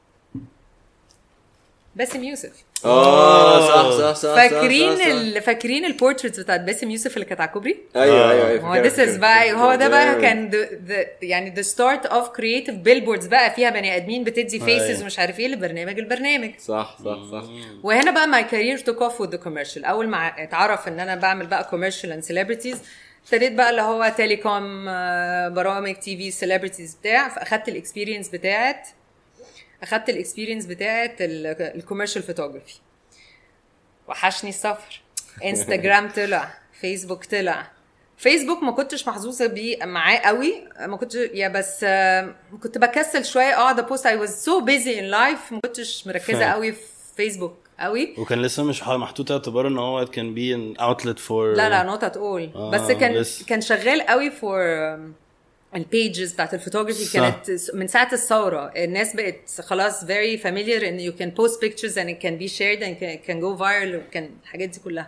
A: باسم يوسف
B: اه صح صح صح صح،
A: فاكرين
B: صح، صح.
A: ال... فاكرين البورتريتس بتاعت باسم يوسف اللي كانت على الكوبري؟
B: ايوه ايوه ايوه
A: هو
B: فاكرها،
A: this is
B: فاكرها.
A: بقى هو ده بقى
B: جامد.
A: كان the, the يعني the start of creative billboards بقى فيها بني ادمين بتدي faces
C: أيوة.
A: ومش عارف ايه لبرنامج البرنامج
B: صح صح صح
A: وهنا بقى my career took off with the commercial اول ما اتعرف ان انا بعمل بقى commercial and celebrities ابتديت بقى اللي هو تيليكوم آه، برامج تي في سيلبرتيز بتاع فاخدت الاكسبيرينس بتاعت اخدت الاكسبيرينس بتاعت الكوميرشال فوتوغرافي وحشني السفر انستجرام طلع فيسبوك طلع فيسبوك ما كنتش محظوظه بيه معاه قوي ما كنتش يا بس آه، كنت بكسل شويه اقعد ابوست اي واز سو بيزي ان لايف ما كنتش مركزه
C: فاهم.
A: قوي في فيسبوك قوي
C: وكان لسه مش ح- محطوط اعتبار ان هو كان بي ان اوتلت فور
A: لا لا نوت ات اول
C: آه،
A: بس كان
C: بس.
A: كان شغال قوي فور البيجز بتاعت الفوتوغرافي
C: صح.
A: كانت من ساعه الثوره الناس بقت خلاص very familiar ان you can post pictures and it can be shared and can, can go viral وكان الحاجات دي كلها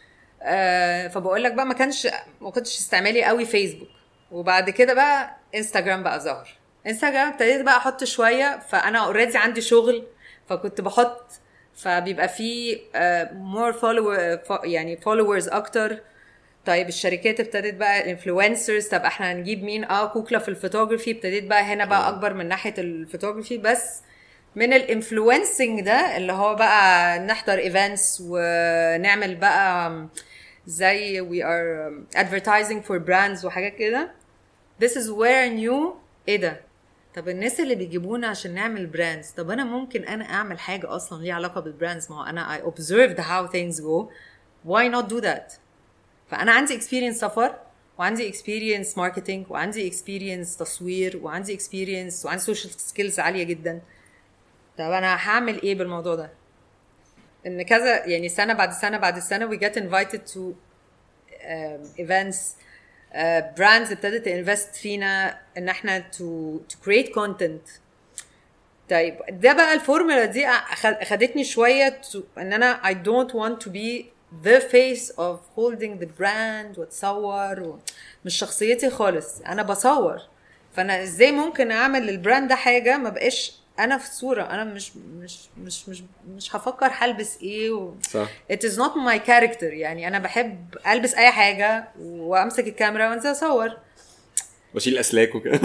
A: آه فبقول لك بقى ما كانش ما كنتش استعمالي قوي فيسبوك وبعد كده بقى انستجرام بقى ظهر انستجرام ابتديت بقى احط شويه فانا اوريدي عندي شغل فكنت بحط فبيبقى في مور فولو يعني فولورز اكتر طيب الشركات ابتدت بقى الانفلونسرز طب احنا هنجيب مين اه كوكلا في الفوتوغرافي ابتديت بقى هنا بقى اكبر من ناحيه الفوتوغرافي بس من الانفلونسنج ده اللي هو بقى نحضر ايفنتس ونعمل بقى زي we are advertising for brands وحاجات كده this is where I knew ايه ده طب الناس اللي بيجيبونا عشان نعمل براندز طب انا ممكن انا اعمل حاجه اصلا ليها علاقه بالبراندز ما هو انا I observed how things go why not do that فانا عندي experience سفر وعندي experience marketing وعندي experience تصوير وعندي experience وعندي social skills عاليه جدا طب انا هعمل ايه بالموضوع ده ان كذا يعني سنه بعد سنه بعد سنه we get invited to um, events براندز ابتدت انفست فينا ان احنا to to create content طيب ده بقى الفورمولا دي أخد- اخدتني شويه to- ان انا I don't want to be the face of holding the brand واتصور و... مش شخصيتي خالص انا بصور فانا ازاي ممكن اعمل للبراند ده حاجه ما بقاش انا في الصوره انا مش مش مش مش مش هفكر هلبس ايه و...
B: صح
A: it is not my character يعني انا بحب البس اي حاجه وامسك الكاميرا وانزل اصور
B: واشيل اسلاك وكده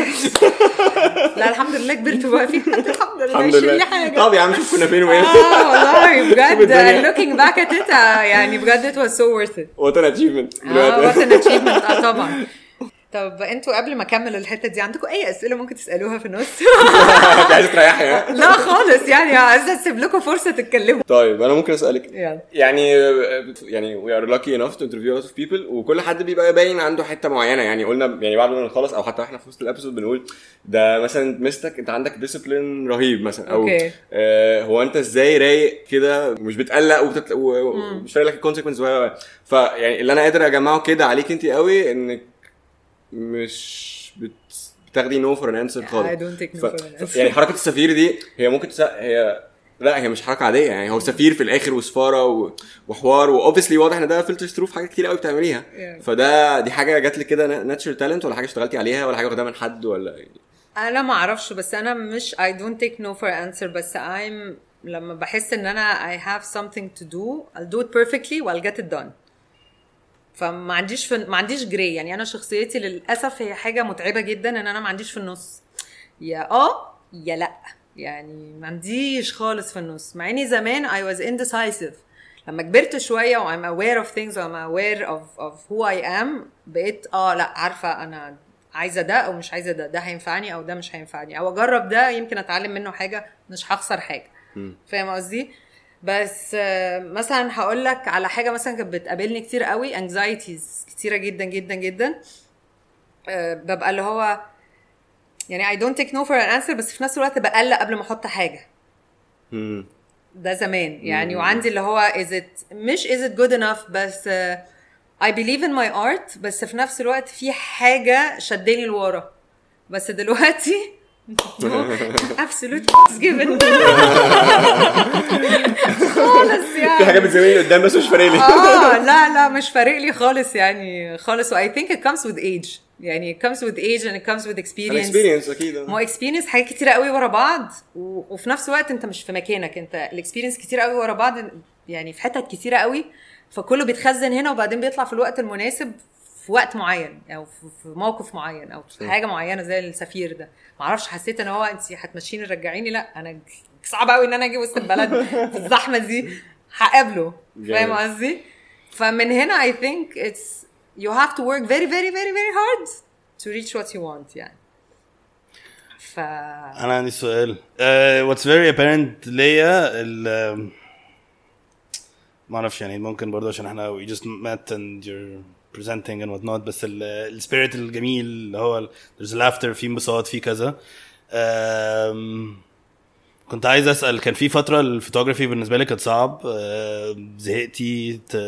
A: لا الحمد لله كبرت بقى في حد الحمد لله
B: الحمد
A: يشيل لي
B: لله
A: حاجه
B: طب يا عم شوف كنا فين وين
A: اه والله بجد
B: الدنيا.
A: looking back at it آه، يعني بجد it was so worth it
B: وات ان اتشيفمنت
A: اه what an achievement اه طبعا طب انتوا قبل ما اكمل الحته دي عندكم اي اسئله ممكن تسالوها في النص
B: انت عايز تريحي ها؟
A: لا خالص يعني عايزه اسيب لكم فرصه تتكلموا
B: طيب انا ممكن اسالك
A: يلا
B: يعني يعني we are lucky enough to interview a lot of people وكل حد بيبقى باين عنده حته معينه يعني قلنا يعني بعد ما نخلص او حتى احنا في وسط الابيسود بنقول ده مثلا مستك انت عندك ديسيبلين رهيب مثلا او
A: أوكي.
B: آه هو انت ازاي رايق كده ومش بتقلق وبتت... و- ومش فارق لك الكونسيكونس فيعني اللي انا قادر اجمعه كده عليك انت قوي انك مش بت... تاخدي نو فور ان انسر خالص
A: I don't take no
B: ف...
A: for an
B: ف...
A: answer.
B: يعني حركه السفير دي هي ممكن تس... هي لا هي مش حركه عاديه يعني هو سفير في الاخر وسفاره و... وحوار واوبسلي واضح ان ده فلتر ثرو في حاجات كتير قوي بتعمليها
A: Yeah.
B: فده دي حاجه جات لك كده ناتشرال تالنت ولا حاجه اشتغلتي عليها ولا حاجه واخداها من حد ولا
A: انا ما اعرفش بس انا مش I don't take no for an answer بس I'm لما بحس ان انا I have something to do I'll do it perfectly I'll get it done فما عنديش في ما عنديش جري يعني انا شخصيتي للاسف هي حاجه متعبه جدا ان انا ما عنديش في النص يا اه يا لا يعني ما عنديش خالص في النص مع اني زمان I was indecisive لما كبرت شويه و I'm aware of things و I'm aware of, of who I am بقيت اه لا عارفه انا عايزه ده او مش عايزه ده ده هينفعني او ده مش هينفعني او اجرب ده يمكن اتعلم منه حاجه مش هخسر حاجه فاهم قصدي بس آه، مثلا هقول لك على حاجه مثلا كانت بتقابلني كتير قوي anxieties كتيره جدا جدا جدا آه، ببقى اللي هو يعني I don't take no for an answer بس في نفس الوقت بقلق قبل ما احط حاجه
B: مم.
A: ده زمان يعني وعندي اللي هو is it مش is it good enough بس uh, I believe in my art بس في نفس الوقت في حاجة شداني لورا بس دلوقتي no absolute fucks given خالص
B: في
A: يعني
B: حاجه بتزميني قدام بس مش فارق لي
A: اه لا لا مش فارق لي خالص يعني خالص و I think it comes with age يعني it comes with age and it comes with experience
B: الاكسبيرينس اكيد
A: ما هو اكسبيرينس حاجات كتيره قوي ورا بعض و... وفي نفس الوقت انت مش في مكانك انت الاكسبيرينس كتير قوي ورا بعض يعني في حتت كتيره قوي فكله بيتخزن هنا وبعدين بيطلع في الوقت المناسب في وقت معين او في في موقف معين او في حاجه معينه زي السفير ده ما اعرفش حسيت ان هو انت هتمشيني ترجعيني لا انا صعب قوي ان انا اجي وسط البلد في الزحمه دي هقابله فاهم
B: جامد.
A: قصدي فمن هنا I think it's you have to work very very very very hard to reach what you want يعني ف
C: انا عندي سؤال uh, what's very apparent ليا ال ما اعرفش يعني ممكن برضه عشان احنا we just met and you're presenting and whatnot بس السبيريت الجميل اللي هو ال- there's laughter في انبساط في كذا um, كنت عايز اسال كان في فتره الفوتوغرافي بالنسبه لي كانت صعب uh, زهقتي ت...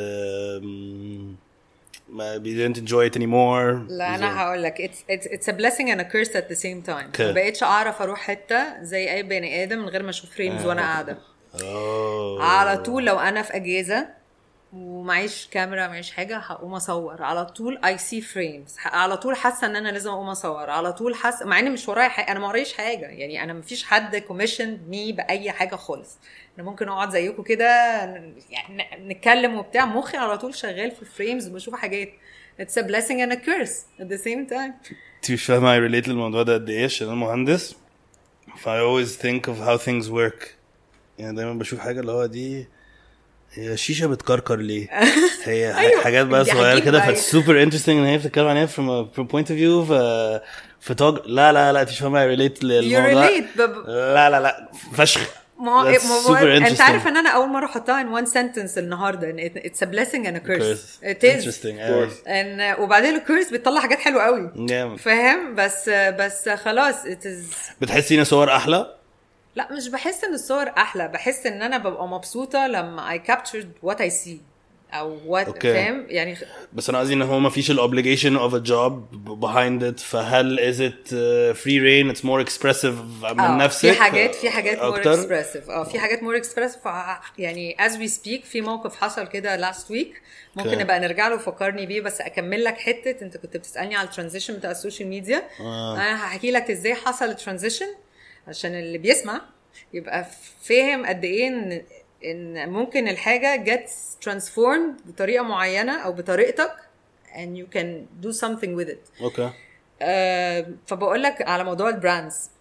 C: ما we didn't enjoy it anymore
A: لا انا هقول لك it's, it's, it's a blessing and a curse at the same time
C: Okay.
A: ما بقتش اعرف اروح حته زي اي بني ادم من غير ما اشوف فريمز وانا قاعده
C: oh.
A: على طول لو انا في اجازه ومعيش كاميرا معيش حاجه هقوم اصور على طول اي سي فريمز على طول حاسه ان انا لازم اقوم اصور على طول حاسه مع ان مش ورايا حاجه انا ما ورايش حاجه يعني انا مفيش حد كوميشن مي باي حاجه خالص انا ممكن اقعد زيكم كده يعني ن- نتكلم وبتاع مخي على طول شغال في الفريمز وبشوف حاجات It's a blessing and a curse at the same time.
C: انت مش فاهمه I relate للموضوع ده قد ايه عشان انا مهندس ف I always think of how things work يعني دايما بشوف حاجه اللي هو دي هي شيشه بتكركر ليه؟ هي
A: أيوة،
C: حاجات بقى
A: دي
C: صغيره
A: هتجيب
C: كده
A: بقى.
C: ف سوبر انترستنج ان هي بتتكلم عليها from a from point of view ف فوتوج لا لا لا انت مش فاهمه I relate
A: You
C: للموضوع
A: relate ب-
C: لا لا لا فشخ
A: ما هو
C: That's
A: ما هو-
C: super
A: انت
C: interesting.
A: عارف ان انا اول مره احطها in one sentence النهارده ان it- it's a blessing and a curse. It is.
C: interesting
B: course.
A: ان وبعدين الكورس بتطلع حاجات حلوه قوي
C: جامد
A: فاهم بس بس خلاص it is
C: بتحسي ان صور احلى؟
A: لا مش بحس ان الصور احلى بحس ان انا ببقى مبسوطه لما I captured what I see او what
C: أوكي.
A: فاهم يعني
C: بس انا قصدي ان هو ما فيش الاوبليجيشن اوف ا جوب behind it فهل از ات فري رين اتس مور اكسبرسيف من
A: آه،
C: نفسك
A: في حاجات في حاجات مور
C: أكتر؟
A: اكسبرسيف اه في حاجات مور اكسبرسيف يعني as we speak في موقف حصل كده last week ممكن
C: Okay.
A: نبقى نرجع له وفكرني بيه بس اكمل لك حته انت كنت بتسالني على الترانزيشن بتاع السوشيال ميديا
C: آه.
A: انا هحكي لك ازاي حصل الترانزيشن عشان اللي بيسمع يبقى فاهم قد ايه ان ان ممكن الحاجه gets transformed بطريقه معينه او بطريقتك and you can do something with it
C: اوكي
A: آه، فبقول لك على موضوع البراندز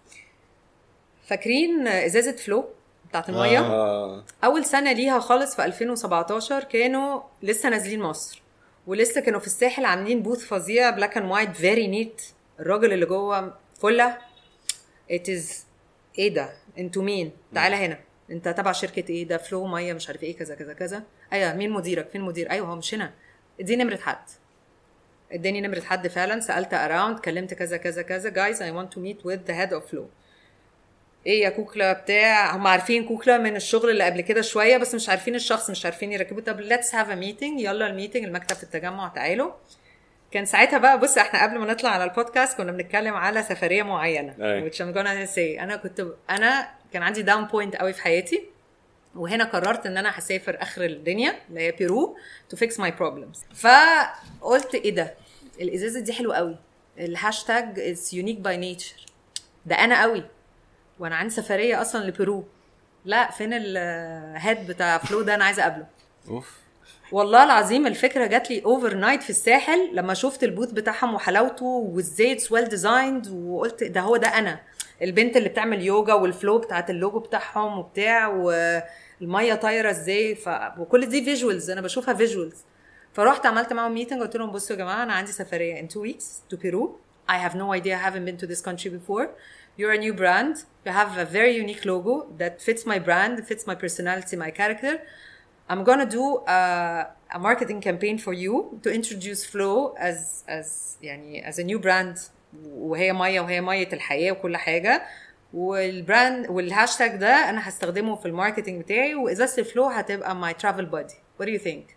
A: فاكرين ازازه فلو بتاعت الميه آه.
B: اه
A: اول سنه ليها خالص في 2017 كانوا لسه نازلين مصر ولسه كانوا في الساحل عاملين بوث فظيع بلاك اند وايت فيري نيت الراجل اللي جوه فله ات از ايه ده انتوا مين تعالى هنا انت تبع شركه ايه ده فلو ميه مش عارف ايه كذا كذا كذا ايوه مين مديرك فين المدير ايوه هو مش هنا دي نمره حد اداني نمره حد فعلا سالت اراوند كلمت كذا كذا كذا جايز اي ونت تو ميت وذ ذا هيد اوف فلو ايه يا كوكلا بتاع هم عارفين كوكلا من الشغل اللي قبل كده شويه بس مش عارفين الشخص مش عارفين يركبوا طب ليتس هاف ا ميتنج يلا الميتنج المكتب في التجمع تعالوا كان ساعتها بقى بص احنا قبل ما نطلع على البودكاست كنا بنتكلم على سفريه معينه
B: أيوة.
A: which I'm gonna say انا كنت انا كان عندي داون بوينت قوي في حياتي وهنا قررت ان انا هسافر اخر الدنيا اللي هي بيرو تو فيكس ماي بروبلمز فقلت ايه ده الازازه دي حلوه قوي الهاشتاج از يونيك باي نيتشر ده انا قوي وانا عندي سفريه اصلا لبيرو لا فين الهيد بتاع فلو ده انا عايزه اقابله
B: اوف
A: والله العظيم الفكره جات لي اوفر نايت في الساحل لما شفت البوث بتاعهم وحلاوته وازاي اتس ويل ديزايند وقلت ده هو ده انا البنت اللي بتعمل يوجا والفلو بتاعت اللوجو بتاعهم وبتاع والميه طايره ازاي ف... وكل دي فيجوالز انا بشوفها فيجوالز فرحت عملت معاهم ميتنج قلت لهم بصوا يا جماعه انا عندي سفريه in two weeks to Peru I have no idea I haven't been to this country before you're a new brand you have a very unique logo that fits my brand fits my personality my character I'm gonna do a, a marketing campaign for you to introduce Flow as as يعني as a new brand وهي ميه وهي ميه الحياه وكل حاجه والبراند والهاشتاج ده انا هستخدمه في الماركتنج بتاعي وازازه الفلو هتبقى my travel buddy what do you think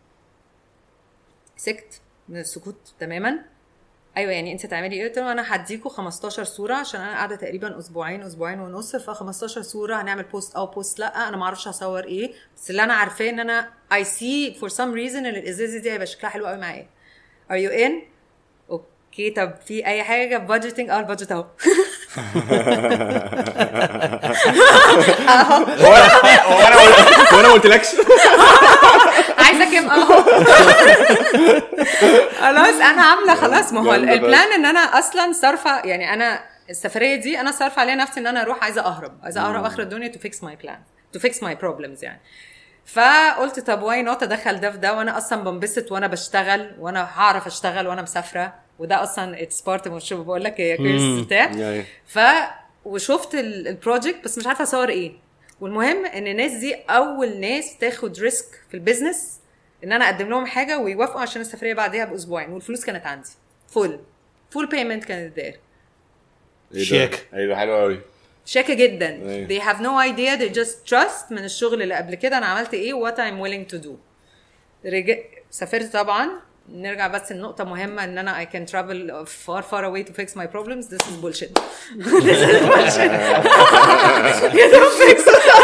A: سكت من السكوت تماما ايوه يعني انت تعملي ايه قلت له انا هديكوا 15 صوره عشان انا قاعده تقريبا اسبوعين اسبوعين ونص ف 15 صوره هنعمل بوست او بوست لا انا ما اعرفش هصور ايه بس اللي انا عارفاه ان انا اي سي فور سم ريزن ان الازازه دي هيبقى شكلها حلو قوي معايا ار يو ان اوكي طب في اي حاجه بادجيتنج اه البادجت اهو
B: هو انا هو انا هو انا ما قلتلكش
A: عايزه كام اهو خلاص انا عامله خلاص ما هو
B: جامدة
A: البلان ان انا اصلا صارفه يعني انا السفريه دي انا صارفه عليها نفسي ان انا اروح عايزه اهرب عايزه اهرب اخر الدنيا تو فيكس ماي بلان تو فيكس ماي بروبلمز يعني فقلت طب واي نوت ادخل ده في ده وانا اصلا بنبسط وانا بشتغل وانا هعرف اشتغل وانا مسافره وده اصلا اتس بارت مش بقول لك هي كيرس بتاع
B: يعني
A: ف وشفت ال- البروجكت بس مش عارفه اصور ايه والمهم ان الناس دي اول ناس تاخد ريسك في البيزنس ان انا اقدم لهم حاجه ويوافقوا عشان السفريه بعديها باسبوعين والفلوس كانت عندي فول فول بيمنت كانت دير
B: ايه ده؟
C: شيك.
B: ايوه حلو قوي
A: شاكه جدا
B: أيوة.
A: they have no idea they just trust من الشغل اللي قبل كده انا عملت ايه what I'm willing to do رجع سافرت طبعا نرجع بس لنقطة مهمة ان انا I can travel far far away to fix my problems this is bullshit this is bullshit you don't fix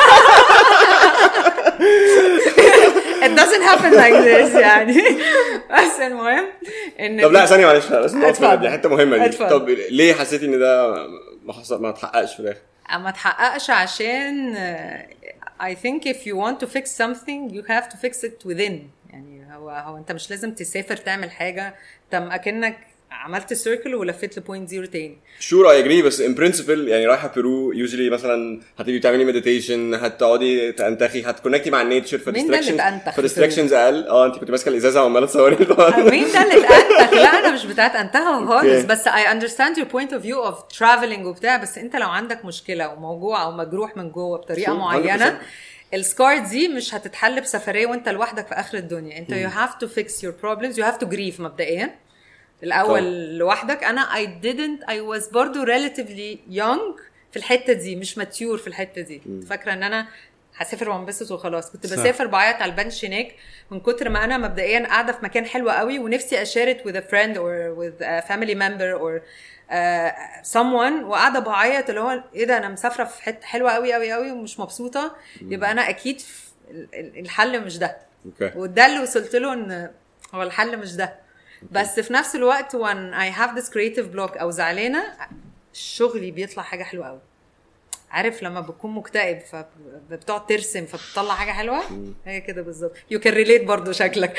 A: it doesn't happen like this يعني بس المهم ان
B: طب لا ثانيه معلش بس نقف
A: اتفضل.
B: دي حته مهمه دي
A: اتفضل.
B: طب ليه حسيتي ان ده ما حصل ما اتحققش في الاخر؟
A: ما تحققش عشان uh, I think if you want to fix something you have to fix it within يعني هو هو انت مش لازم تسافر تعمل حاجه انت اكنك عملت سيركل ولفيت لبوينت زيرو تاني
B: شور اي اجري بس ان برنسبل يعني رايحه بيرو يوجولي مثلا هتبقي بتعملي مديتيشن هتقعدي تنتخي هتكونكتي مع النيتشر
A: مين ده اللي
B: فديستراكشنز
A: اتأنتخ في
B: فديستراكشنز اقل اه انت كنت ماسكه الازازه وعماله تصوري
A: مين ده اللي اتأنتخ لا انا مش بتاعت انتهى خالص
B: اوكي.
A: بس I understand your point of view of traveling وبتاع بس انت لو عندك مشكله وموجوع او مجروح من جوه بطريقه
B: Sure,
A: معينه
B: 100%.
A: السكار دي مش هتتحل بسفريه وانت لوحدك في اخر الدنيا انت you have to fix your problems you have to grieve مبدئيا الاول
B: طبعا.
A: لوحدك انا I didn't I was برضو relatively young في الحته دي مش ماتيور في الحته دي فاكره ان انا هسافر وانبسط وخلاص كنت
C: صح.
A: بسافر بعيط على البنش هناك من كتر ما انا مبدئيا قاعده في مكان حلو قوي ونفسي اشارك with a friend or with a family member or uh, someone وقاعده بعيط اللي هو ايه ده انا مسافره في حته حلوه قوي قوي قوي ومش مبسوطه يبقى انا اكيد في- ال- ال- الحل مش ده
B: اوكي
A: وده اللي وصلت له ان هو الحل مش ده بس في نفس الوقت when I have this creative block او زعلانه شغلي بيطلع حاجه حلوه قوي عارف لما بتكون مكتئب فبتقعد ترسم فبتطلع حاجه حلوه هي كده بالظبط يو كان ريليت برضه شكلك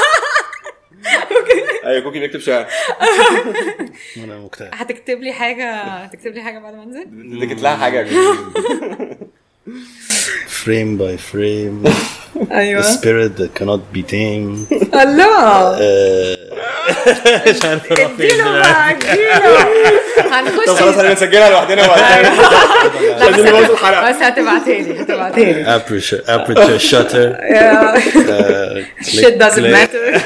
B: ايوه كوكي بيكتب شعر
C: انا مكتئب
A: هتكتب لي حاجه هتكتب لي حاجه بعد ما انزل
B: اديت لها حاجه
C: فريم باي فريم
A: ايوه
C: spirit that cannot be tamed
A: الله
C: آه، مش عارف اروح فين
A: اديله
C: دلوقتي.
A: بقى اديله
B: طب خلاص
A: هنخش
B: هنسجلها لوحدنا وبعدين
A: لا بس
B: عايزين نبوظ
A: هت-
B: الحلقة.
A: بس هتبعتهالي هتبعتهالي
C: aperture aperture shutter آه،
A: shit doesn't
C: click.
A: matter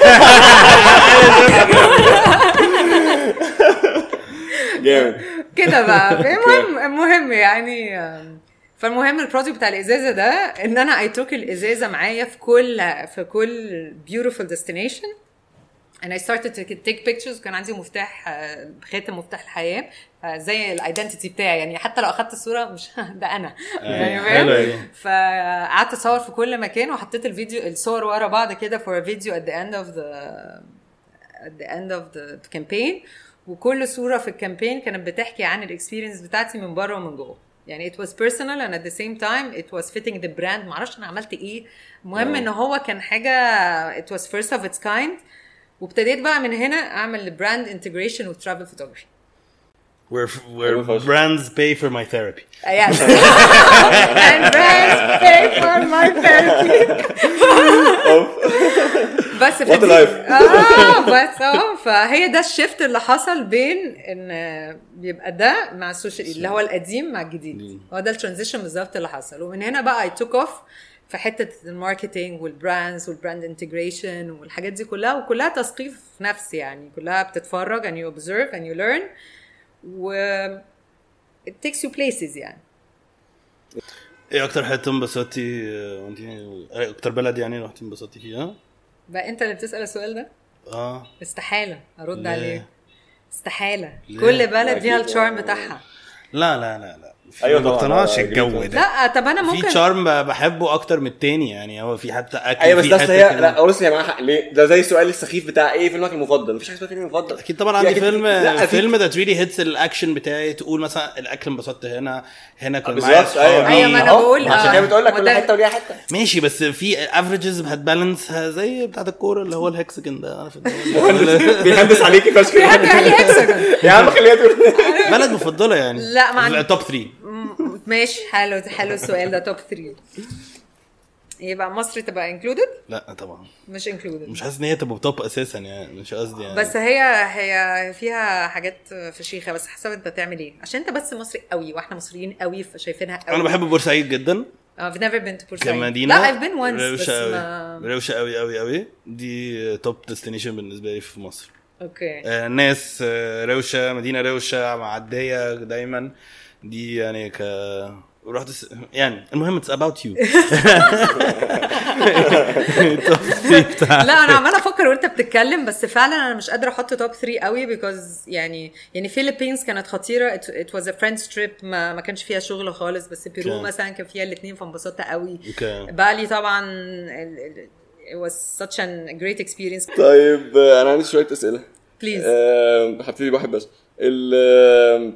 B: جامد
A: كده بقى المهم المهم يعني آم، فالمهم البروجكت بتاع الازازه ده ان انا اي توك الازازه معايا في كل في كل beautiful destination and I started to take pictures وكان عندي مفتاح آه، خاتم مفتاح الحياه آه، زي الايدنتيتي بتاعي يعني حتى لو اخدت الصوره مش ده انا يعني فاهم؟
C: حلوة دي.
A: فقعدت اصور في كل مكان وحطيت الفيديو الصور ورا بعض كده for a video at the end of the at the end of the campaign وكل صوره في الكامبين كانت بتحكي عن الاكسبيرينس بتاعتي من بره ومن جوه يعني it was personal and at the same time it was fitting the brand معرفش انا عملت ايه المهم ان هو كان حاجه it was first of its kind وابتديت بقى من هنا اعمل براند انتجريشن وترافل فوتوغرافي
C: where where
B: حلو فشخ.
C: brands pay for my therapy
A: Yes. and brands pay for my therapy. بس في
B: What a
A: دي-
B: life.
A: اه بس اه فهي ده الشيفت اللي حصل بين ان بيبقى ده مع السوشيال اللي هو القديم مع الجديد هو ده الترانزيشن بالظبط اللي حصل ومن هنا بقى اي توك اوف في حته الماركتينج والبراندز والبراند انتجريشن والحاجات دي كلها وكلها تثقيف نفسي يعني كلها بتتفرج and you observe and you learn و it takes you places يعني
C: ايه اكتر حته انبسطتي آه، وانت اكتر بلد يعني رحتي انبسطتي فيها
A: بقى انت اللي بتسال السؤال ده
C: اه
A: استحاله ارد
C: ليه؟
A: عليه استحاله
C: ليه؟
A: كل بلد ليها
B: أكيد.
A: الشارم بتاعها
C: لا لا لا لا
B: أيوة
C: ما
B: طبعاً،
C: بقتنعش
B: آه،
C: الجو
B: جريت.
C: ده
A: لا طب انا
C: في
A: ممكن
C: تشارم بحبه اكتر من التاني يعني هو في حتى اكل
B: ايوه بس
C: في
B: ده أصل
C: حتة
B: هي
C: كده.
B: لا بص هي معاها حق ليه؟ ده زي السؤال السخيف بتاع ايه فيلمك المفضل؟ مفيش حاجه اسمها فيلم مفضل
C: اكيد طبعا
B: في
C: عندي
B: أكيد-
C: فيلم
B: لا، في-
C: فيلم ذات ريلي هيتس الاكشن بتاعي تقول مثلا الاكل انبسطت هنا هنا كان معايا
B: بالظبط ايوه
C: اصحابي
A: أيوة، ما أنا
B: أهو.
A: بقول،
B: عشان
A: آه.
B: كده بتقول لك كل
A: وده-
B: حته وليها حته
C: ماشي بس في افريجز هتبالانس زي بتاعت الكوره اللي هو الهكسجن ده عارف اللي هو-
B: بيهندس عليكي فشخ
A: يعني هكسجون
B: يا عم خليها تقول
C: بلد مفضله يعني
A: لا، ما عندي-
C: توب 3
A: ماشي حلو حلو السؤال ده توب 3 يبقى مصر تبقى انكلودد
C: لا طبعا
A: مش انكلودد
C: مش حاسس ان هي تبقى توب اساسا يعني مش قصدي يعني
A: بس هي هي فيها حاجات فشيخه بس حسب انت تعمل ايه عشان انت بس مصري قوي واحنا مصريين قوي فشايفينها قوي
C: انا بحب بورسعيد جدا
A: I've never been to بورسعيد
C: كمدينه
A: لا I've been once بس
C: روشه قوي
A: ما
C: روشه قوي قوي قوي دي توب ديستنيشن بالنسبه لي في مصر
A: اوكي
C: آه، ناس آه، روشه مدينه روشه معديه دايما دي يعني ك رحت س... يعني المهم اتس اباوت يو
A: لا انا عماله افكر وانت بتتكلم بس فعلا انا مش قادره احط توب 3 قوي بيكوز يعني يعني فيلبينز كانت خطيره ات واز ا فريندز تريب ما, ما كانش فيها شغل خالص بس بيرو
C: اوكي.
A: مثلا كان فيها الاثنين فانبسطت قوي
C: اوكي
A: بالي طبعا ال- ال- it was such a great experience
B: طيب آه، انا عندي شويه اسئله
A: please
B: آه، هبتدي بواحد بس ال آم،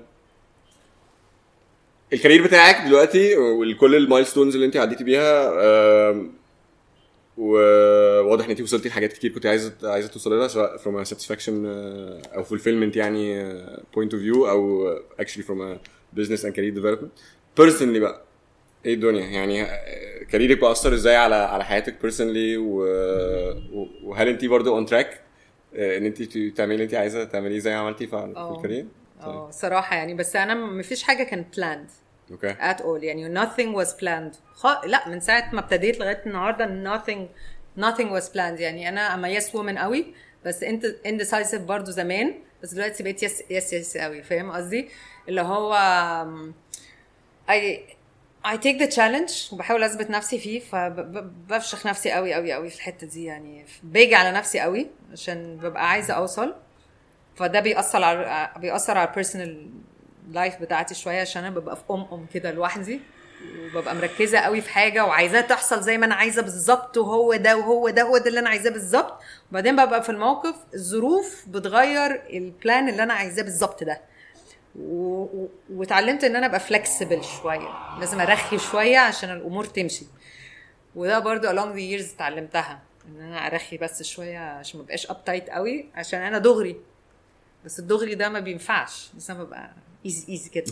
B: الكارير بتاعك دلوقتي وكل المايلستونز اللي انت عديتي بيها آم، وواضح ان انت وصلتي لحاجات كتير كنت عايزه عايزه توصلي لها سواء from a satisfaction آه، او fulfillment يعني آه، point of view او actually from a business and career development personally بقى ايه الدنيا يعني آه، كاريرك بقى اثر ازاي على على حياتك personally و... و- وهل انت برضه اون تراك ان انت تعملي اللي انت عايزه تعمليه زي ما عملتي في في
A: اه.
B: الكارير؟
A: اه صراحه يعني بس انا ما فيش حاجه كانت planned
B: اوكي
A: at all يعني nothing was planned خ... لا من ساعه ما ابتديت لغايه النهارده nothing nothing was planned يعني انا I'm a yes woman قوي بس انت indecisive برضو زمان بس دلوقتي بقيت يس يس يس قوي فاهم قصدي اللي هو um, I I take the challenge وبحاول اثبت نفسي فيه فبفشخ نفسي قوي قوي قوي في الحته دي يعني باجي على نفسي قوي عشان ببقى عايزه اوصل فده بيأثر على بيأثر على البيرسونال لايف بتاعتي شويه عشان انا ببقى في ام ام كده لوحدي وببقى مركزه قوي في حاجه وعايزاها تحصل زي ما انا عايزه بالظبط وهو ده وهو ده هو ده اللي انا عايزاه بالظبط وبعدين ببقى في الموقف الظروف بتغير البلان اللي انا عايزاه بالظبط ده و- و- واتعلمت ان انا ابقى فلكسبل شويه لازم ارخي شويه عشان الامور تمشي وده برضو along the years اتعلمتها ان انا ارخي بس شويه عشان ما ابقاش اب تايت قوي عشان انا دغري بس الدغري ده ما بينفعش بس انا ببقى ايزي ايزي كده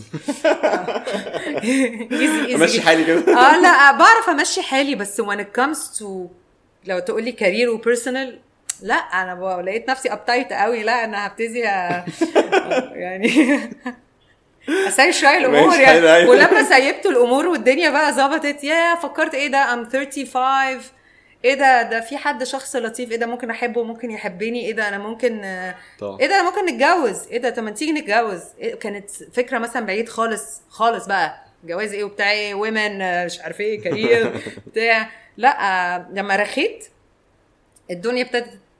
A: ايزي ايزي
B: امشي حالي كده
A: اه لا بعرف امشي حالي بس when it comes to لو تقولي كارير وبيرسونال لا انا ب- لقيت نفسي ابتايت قوي لا انا هبتدي أ- يعني اسيب شويه الامور
B: ماشي،
A: يعني
B: حلو، أيوة.
A: ولما سيبت الامور والدنيا بقى ظبطت يا فكرت ايه ده ام 35 ايه ده ده في حد شخص لطيف ايه ده ممكن احبه ممكن يحبني ايه ده انا ممكن آه،
B: طبعا.
A: ايه ده أنا ممكن نتجوز ايه ده طب ما تيجي نتجوز إيه كانت فكره مثلا بعيد خالص خالص بقى جواز ايه وبتاع ايه ومن مش عارف ايه كارير بتاع لا آه، لما رخيت الدنيا ابتدت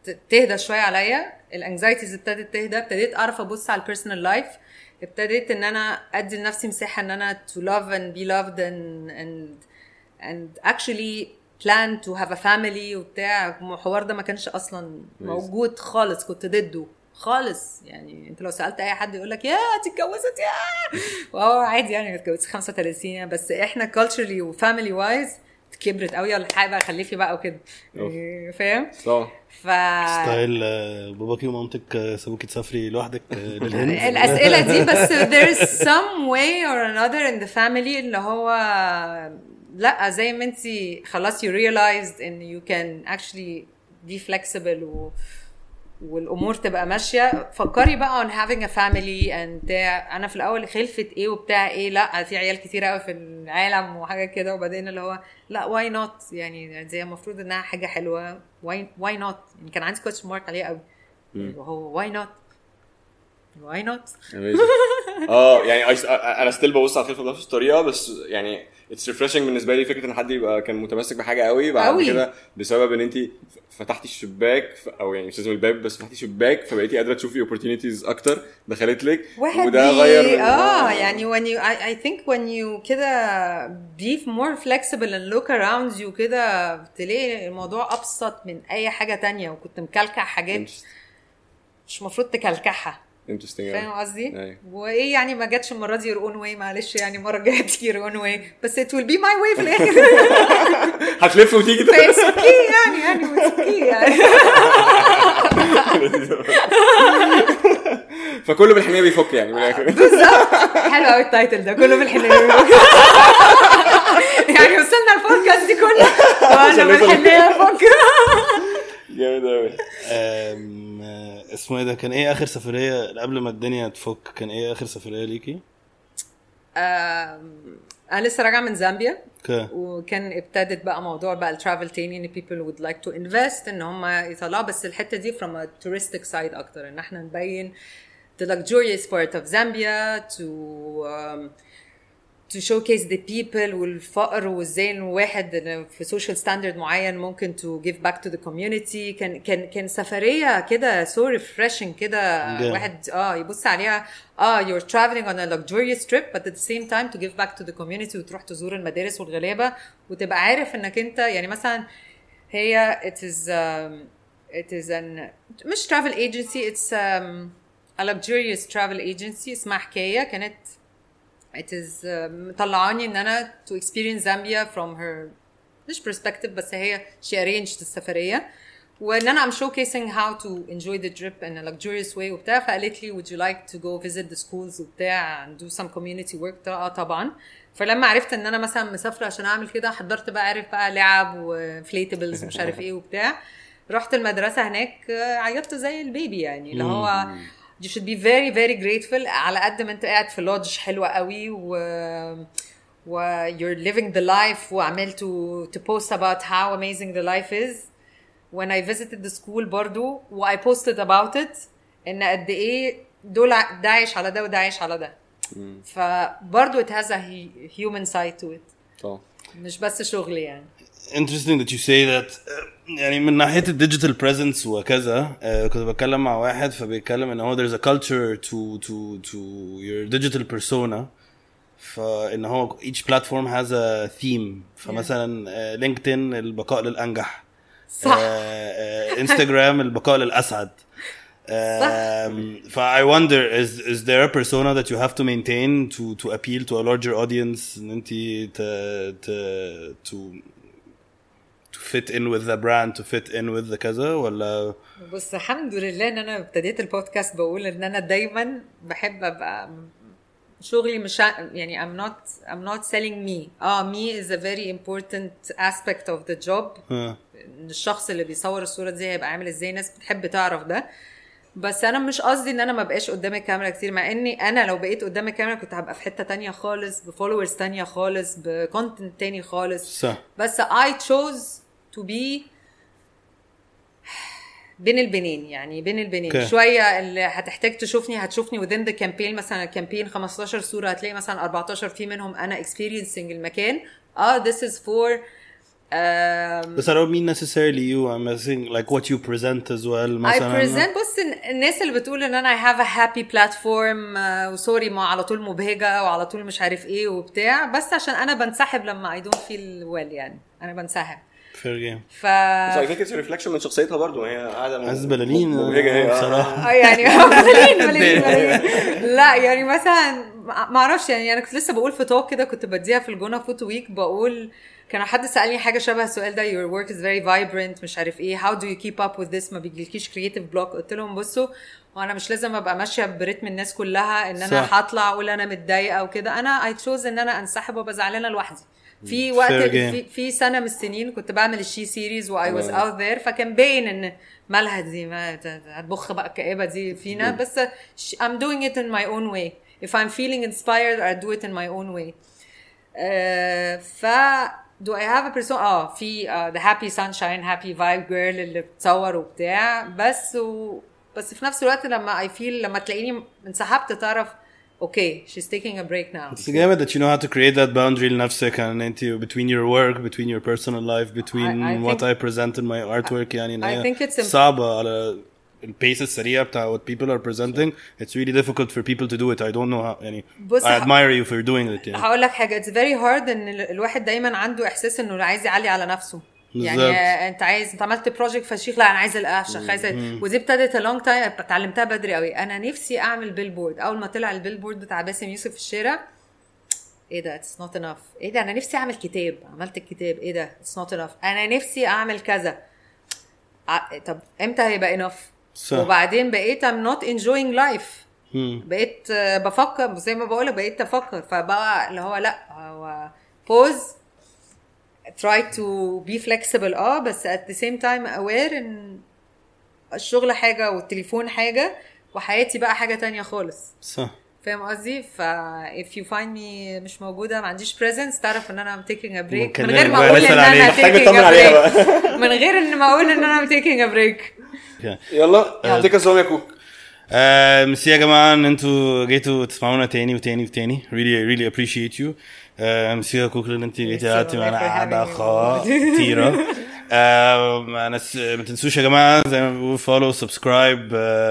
A: ت- تهدى شويه عليا الانكزايتيز ابتدت تهدى ابتديت اعرف ابص على البيرسونال لايف ابتديت ان انا ادي لنفسي مساحه ان انا to love and be loved and and and actually plan to have a family وبتاع الحوار ده ما كانش اصلا موجود خالص كنت ضده خالص يعني انت لو سالت اي حد يقول لك يا انت اتجوزت يا وهو عادي يعني اتجوزت 35 بس احنا culturally وفاميلي وايز كبرت قوي ولا حاجه بقى خلفي بقى وكده
B: أوف.
A: يعني فاهم
B: طبعا
A: ف
C: ستايل آه، باباكي ومامتك آه، سابوكي تسافري لوحدك آه، للهند
A: الاسئله دي بس there's some way or another in the family اللي هو لا زي ما انت خلاص you realized ان you can actually be flexible و والامور تبقى ماشيه فكري بقى on having a family and بتاع انا في الاول خلفت ايه وبتاع ايه لا في عيال كتير قوي في العالم وحاجه كده وبعدين اللي هو لا واي نوت يعني زي المفروض انها حاجه حلوه واي واي نوت يعني كان عندي كويشن مارك عليها قوي وهو واي نوت واي نوت
B: Amazing. اه يعني I- انا ستيل ببص على الخلفه بنفس الطريقه بس يعني اتس ريفرشنج بالنسبه لي فكره ان حد يبقى كان متمسك بحاجه قوي بعد
A: قوي.
B: كده بسبب ان انت فتحتي الشباك ف- او يعني مش لازم الباب بس فتحتي شباك فبقيتي قادره تشوفي اوبورتونيتيز اكتر دخلت لك
A: واحد
B: وده
A: بي-
B: غير
A: اه يعني when you I, I think when you كده be more flexible and look around you كده تلاقي الموضوع ابسط من اي حاجه تانية وكنت مكلكع حاجات مش المفروض تكلكعها
B: انترستنج
A: فاهم قصدي؟
B: أيوة.
A: وايه يعني ما جاتش المره دي your own way معلش يعني المره الجايه تيجي your own way بس it will be my way في الاخر
B: هتلف وتيجي
A: فايتس اوكي يعني يعني it's okay يعني
B: فكله بالحنيه بيفك يعني من الاخر
A: حلو قوي التايتل ده كله بالحنيه يعني وصلنا البودكاست دي كلها وانا
B: عشان نوصل-
A: بالحنيه فك
B: جامد قوي
C: آم، آه، اسمه ايه ده كان ايه اخر سفريه قبل ما الدنيا تفك كان ايه اخر سفريه ليكي؟
A: آم، انا لسه راجعه من زامبيا
C: اوكي
A: وكان ابتدت بقى موضوع بقى الترافل تاني ان people would like to invest ان هم يطلعوا بس الحته دي from a touristic side اكتر ان احنا نبين the luxurious part of Zambia to um, to showcase the people والفقر وازاي ان واحد في social standard معين ممكن to give back to the community كان كان كان سفريه كده so refreshing كده
C: جامد.
A: واحد اه يبص عليها اه you're traveling on a luxurious trip but at the same time to give back to the community وتروح تزور المدارس والغلابه وتبقى عارف انك انت يعني مثلا هي it is um, it is an مش travel agency it's um, a luxurious travel agency اسمها حكايه كانت it is uh, مطلعاني ان انا to experience Zambia from her مش perspective بس هي she arranged السفريه وان انا I'm showcasing how to enjoy the trip in a luxurious way وبتاع فقالت لي would you like to go visit the schools وبتاع and do some community work اه طبعا فلما عرفت ان انا مثلا مسافره عشان اعمل كده حضرت بقى عارف بقى لعب وفليتبلز ومش عارف ايه وبتاع رحت المدرسه هناك آه، عيطت زي البيبي يعني اللي هو you should be very very grateful على قد ما انت قاعد في لودج حلوه قوي و و you're living the life وعمال to, to post about how amazing the life is when I visited the school برضو و I posted about it ان قد ايه دول ع- ده عايش على ده وده عايش على ده فبرضو it has a hu- human side to it
B: طبعا
A: مش بس شغل يعني
C: interesting that you say that uh, يعني من ناحيه الديجيتال بريزنس وكذا uh, كنت بتكلم مع واحد فبيتكلم ان هو there's a culture to to to your digital persona فان هو each platform has a theme فمثلا uh, لينكدين البقاء للانجح
A: صح.
C: انستغرام البقاء للاسعد Um, ف I wonder is is there a persona that you have to maintain to to appeal to a larger audience ان انت ت ت to to fit in with the brand to fit in with the كذا ولا
A: بص الحمد لله ان انا ابتديت البودكاست بقول ان انا دايما بحب ابقى شغلي مش ع- يعني I'm not I'm not selling me اه me is a very important aspect of the job
C: ها.
A: ان الشخص اللي بيصور الصوره دي هيبقى عامل ازاي الناس بتحب تعرف ده بس انا مش قصدي ان انا ما بقاش قدام الكاميرا كتير مع اني انا لو بقيت قدام الكاميرا كنت هبقى في حته تانية خالص بفولورز تانية خالص بكونتنت تاني خالص
C: صح
A: بس I chose to be بين البنين يعني بين البنين
C: Okay.
A: okay. شويه اللي هتحتاج تشوفني هتشوفني within the campaign مثلا الكامبين 15 صوره هتلاقي مثلا 14 في منهم انا experiencing المكان اه this is for um,
C: بس I don't mean necessarily you I'm saying like what you present as well
A: I
C: مثلا
A: present بص إن- الناس اللي بتقول ان انا I have a happy platform آه، وسوري ما على طول مبهجه وعلى طول مش عارف ايه وبتاع بس عشان انا بنسحب لما I don't feel well يعني انا بنسحب
C: fair game
A: ف
B: بس I think it's a reflection من شخصيتها برضو هي قاعده م-
C: عايز بلالين
B: مبهجه هي آه.
C: بصراحه
A: اه يعني مليين مليين مليين لا يعني مثلا ما ما اعرفش يعني انا كنت لسه بقول في توك كده كنت بديها في الجونه فوتو ويك بقول كان حد سالني حاجه شبه السؤال ده your work is very vibrant مش عارف ايه how do you keep up with this ما بيجيلكيش creative block قلت لهم بصوا وانا مش لازم ابقى ماشيه برتم الناس كلها ان انا
C: صح.
A: هطلع اقول انا متضايقه وكده انا I chose ان انا انسحب وابقى زعلانه لوحدي في وقت
C: Fair game.
A: في, في سنه من السنين كنت بعمل الشي سيريز واي واز اوت ذير فكان باين ان مالها دي ما ت- هتبخ بقى الكآبه دي فينا بس ش- I'm doing it in my own way if I'm feeling inspired I do it in my own way آه، ف do I have a person اه في آه the happy sunshine happy vibe girl اللي بتصور وبتاع بس و... بس في نفس الوقت لما I feel لما تلاقيني انسحبت تعرف اوكي she's taking a break now
C: It's جامد that you know how to create that boundary لنفسك and انت between your work between your personal life between
A: I- I
C: what
A: think-
C: I present in my artwork يعني إن
A: I
C: هي
A: think it's im-
C: صعبة على البيس السريع بتاع what people are presenting it's really difficult for people to do it I don't know how يعني
A: بص
C: I
A: ه-
C: admire you for doing it يعني
A: هقول لك حاجه اتس فيري هارد ان ال- الواحد دايما عنده احساس انه عايز يعلي على نفسه يعني
C: بالظبط.
A: آه، انت عايز انت عملت بروجكت فشيخ لا انا عايز الافشخ عايز ودي ابتدت لونج تايم اتعلمتها بدري قوي انا نفسي اعمل بيلبورد اول ما طلع البيلبورد بتاع باسم يوسف في الشارع ايه ده اتس نوت انف ايه ده انا نفسي اعمل كتاب عملت الكتاب ايه ده اتس نوت انف انا نفسي اعمل كذا ع- طب امتى هيبقى انف
C: صح.
A: وبعدين بقيت I'm not enjoying life
C: مم.
A: بقيت آه، بفكر زي ما بقولك بقيت افكر فبقى اللي هو لا هو pause try to be flexible اه بس at the same time aware ان الشغل حاجة والتليفون حاجة وحياتي بقى حاجة تانية خالص
C: صح
A: فاهم قصدي؟ ف if you find me مش موجودة ما عنديش presence تعرف ان انا I'm taking a break
C: ممكن
A: من غير ما
C: بقى
A: اقول
C: نسأل
A: ان انا
C: عليك.
B: محتاج
A: taking
B: نطمن
A: a
B: عليها
A: break من غير ان ما اقول ان انا I'm taking a break
C: Okay.
B: يلا تيك اس هوم يا كوك
C: آه، ميرسي يا جماعه ان انتوا جيتوا تسمعونا تاني وتاني وتاني really really appreciate you آه، ميرسي يا كوك ان انت جيتي
A: Merci
C: قعدتي
A: والله
C: معانا
A: for
C: قعده
A: having me.
C: خطيره آه، ما نس- ما تنسوش يا جماعه زي ما بنقول فولو سبسكرايب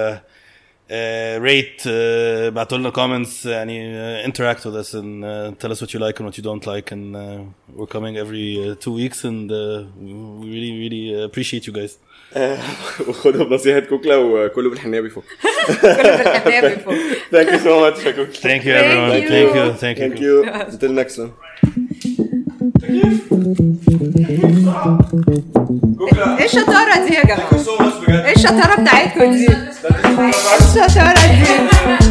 C: ريت بعتوا لنا comments يعني uh, interact with us and uh, tell us what you like and what you don't like and uh, we're coming every uh, two weeks and uh, we really really appreciate you guys
B: وخدها بنصيحه كوكلا وكله بالحنيه بيفك
A: كله بالحنية بيفوق
B: ثانك يو سو ماتش يا كوكلا
C: thank you everyone
A: you.
C: thank you thank you
B: ثانك يو until next one كوكلا
A: ايه الشطارة دي يا جماعة؟
B: so much بجد
A: ايه الشطارة بتاعتكم دي؟ ايه الشطارة دي؟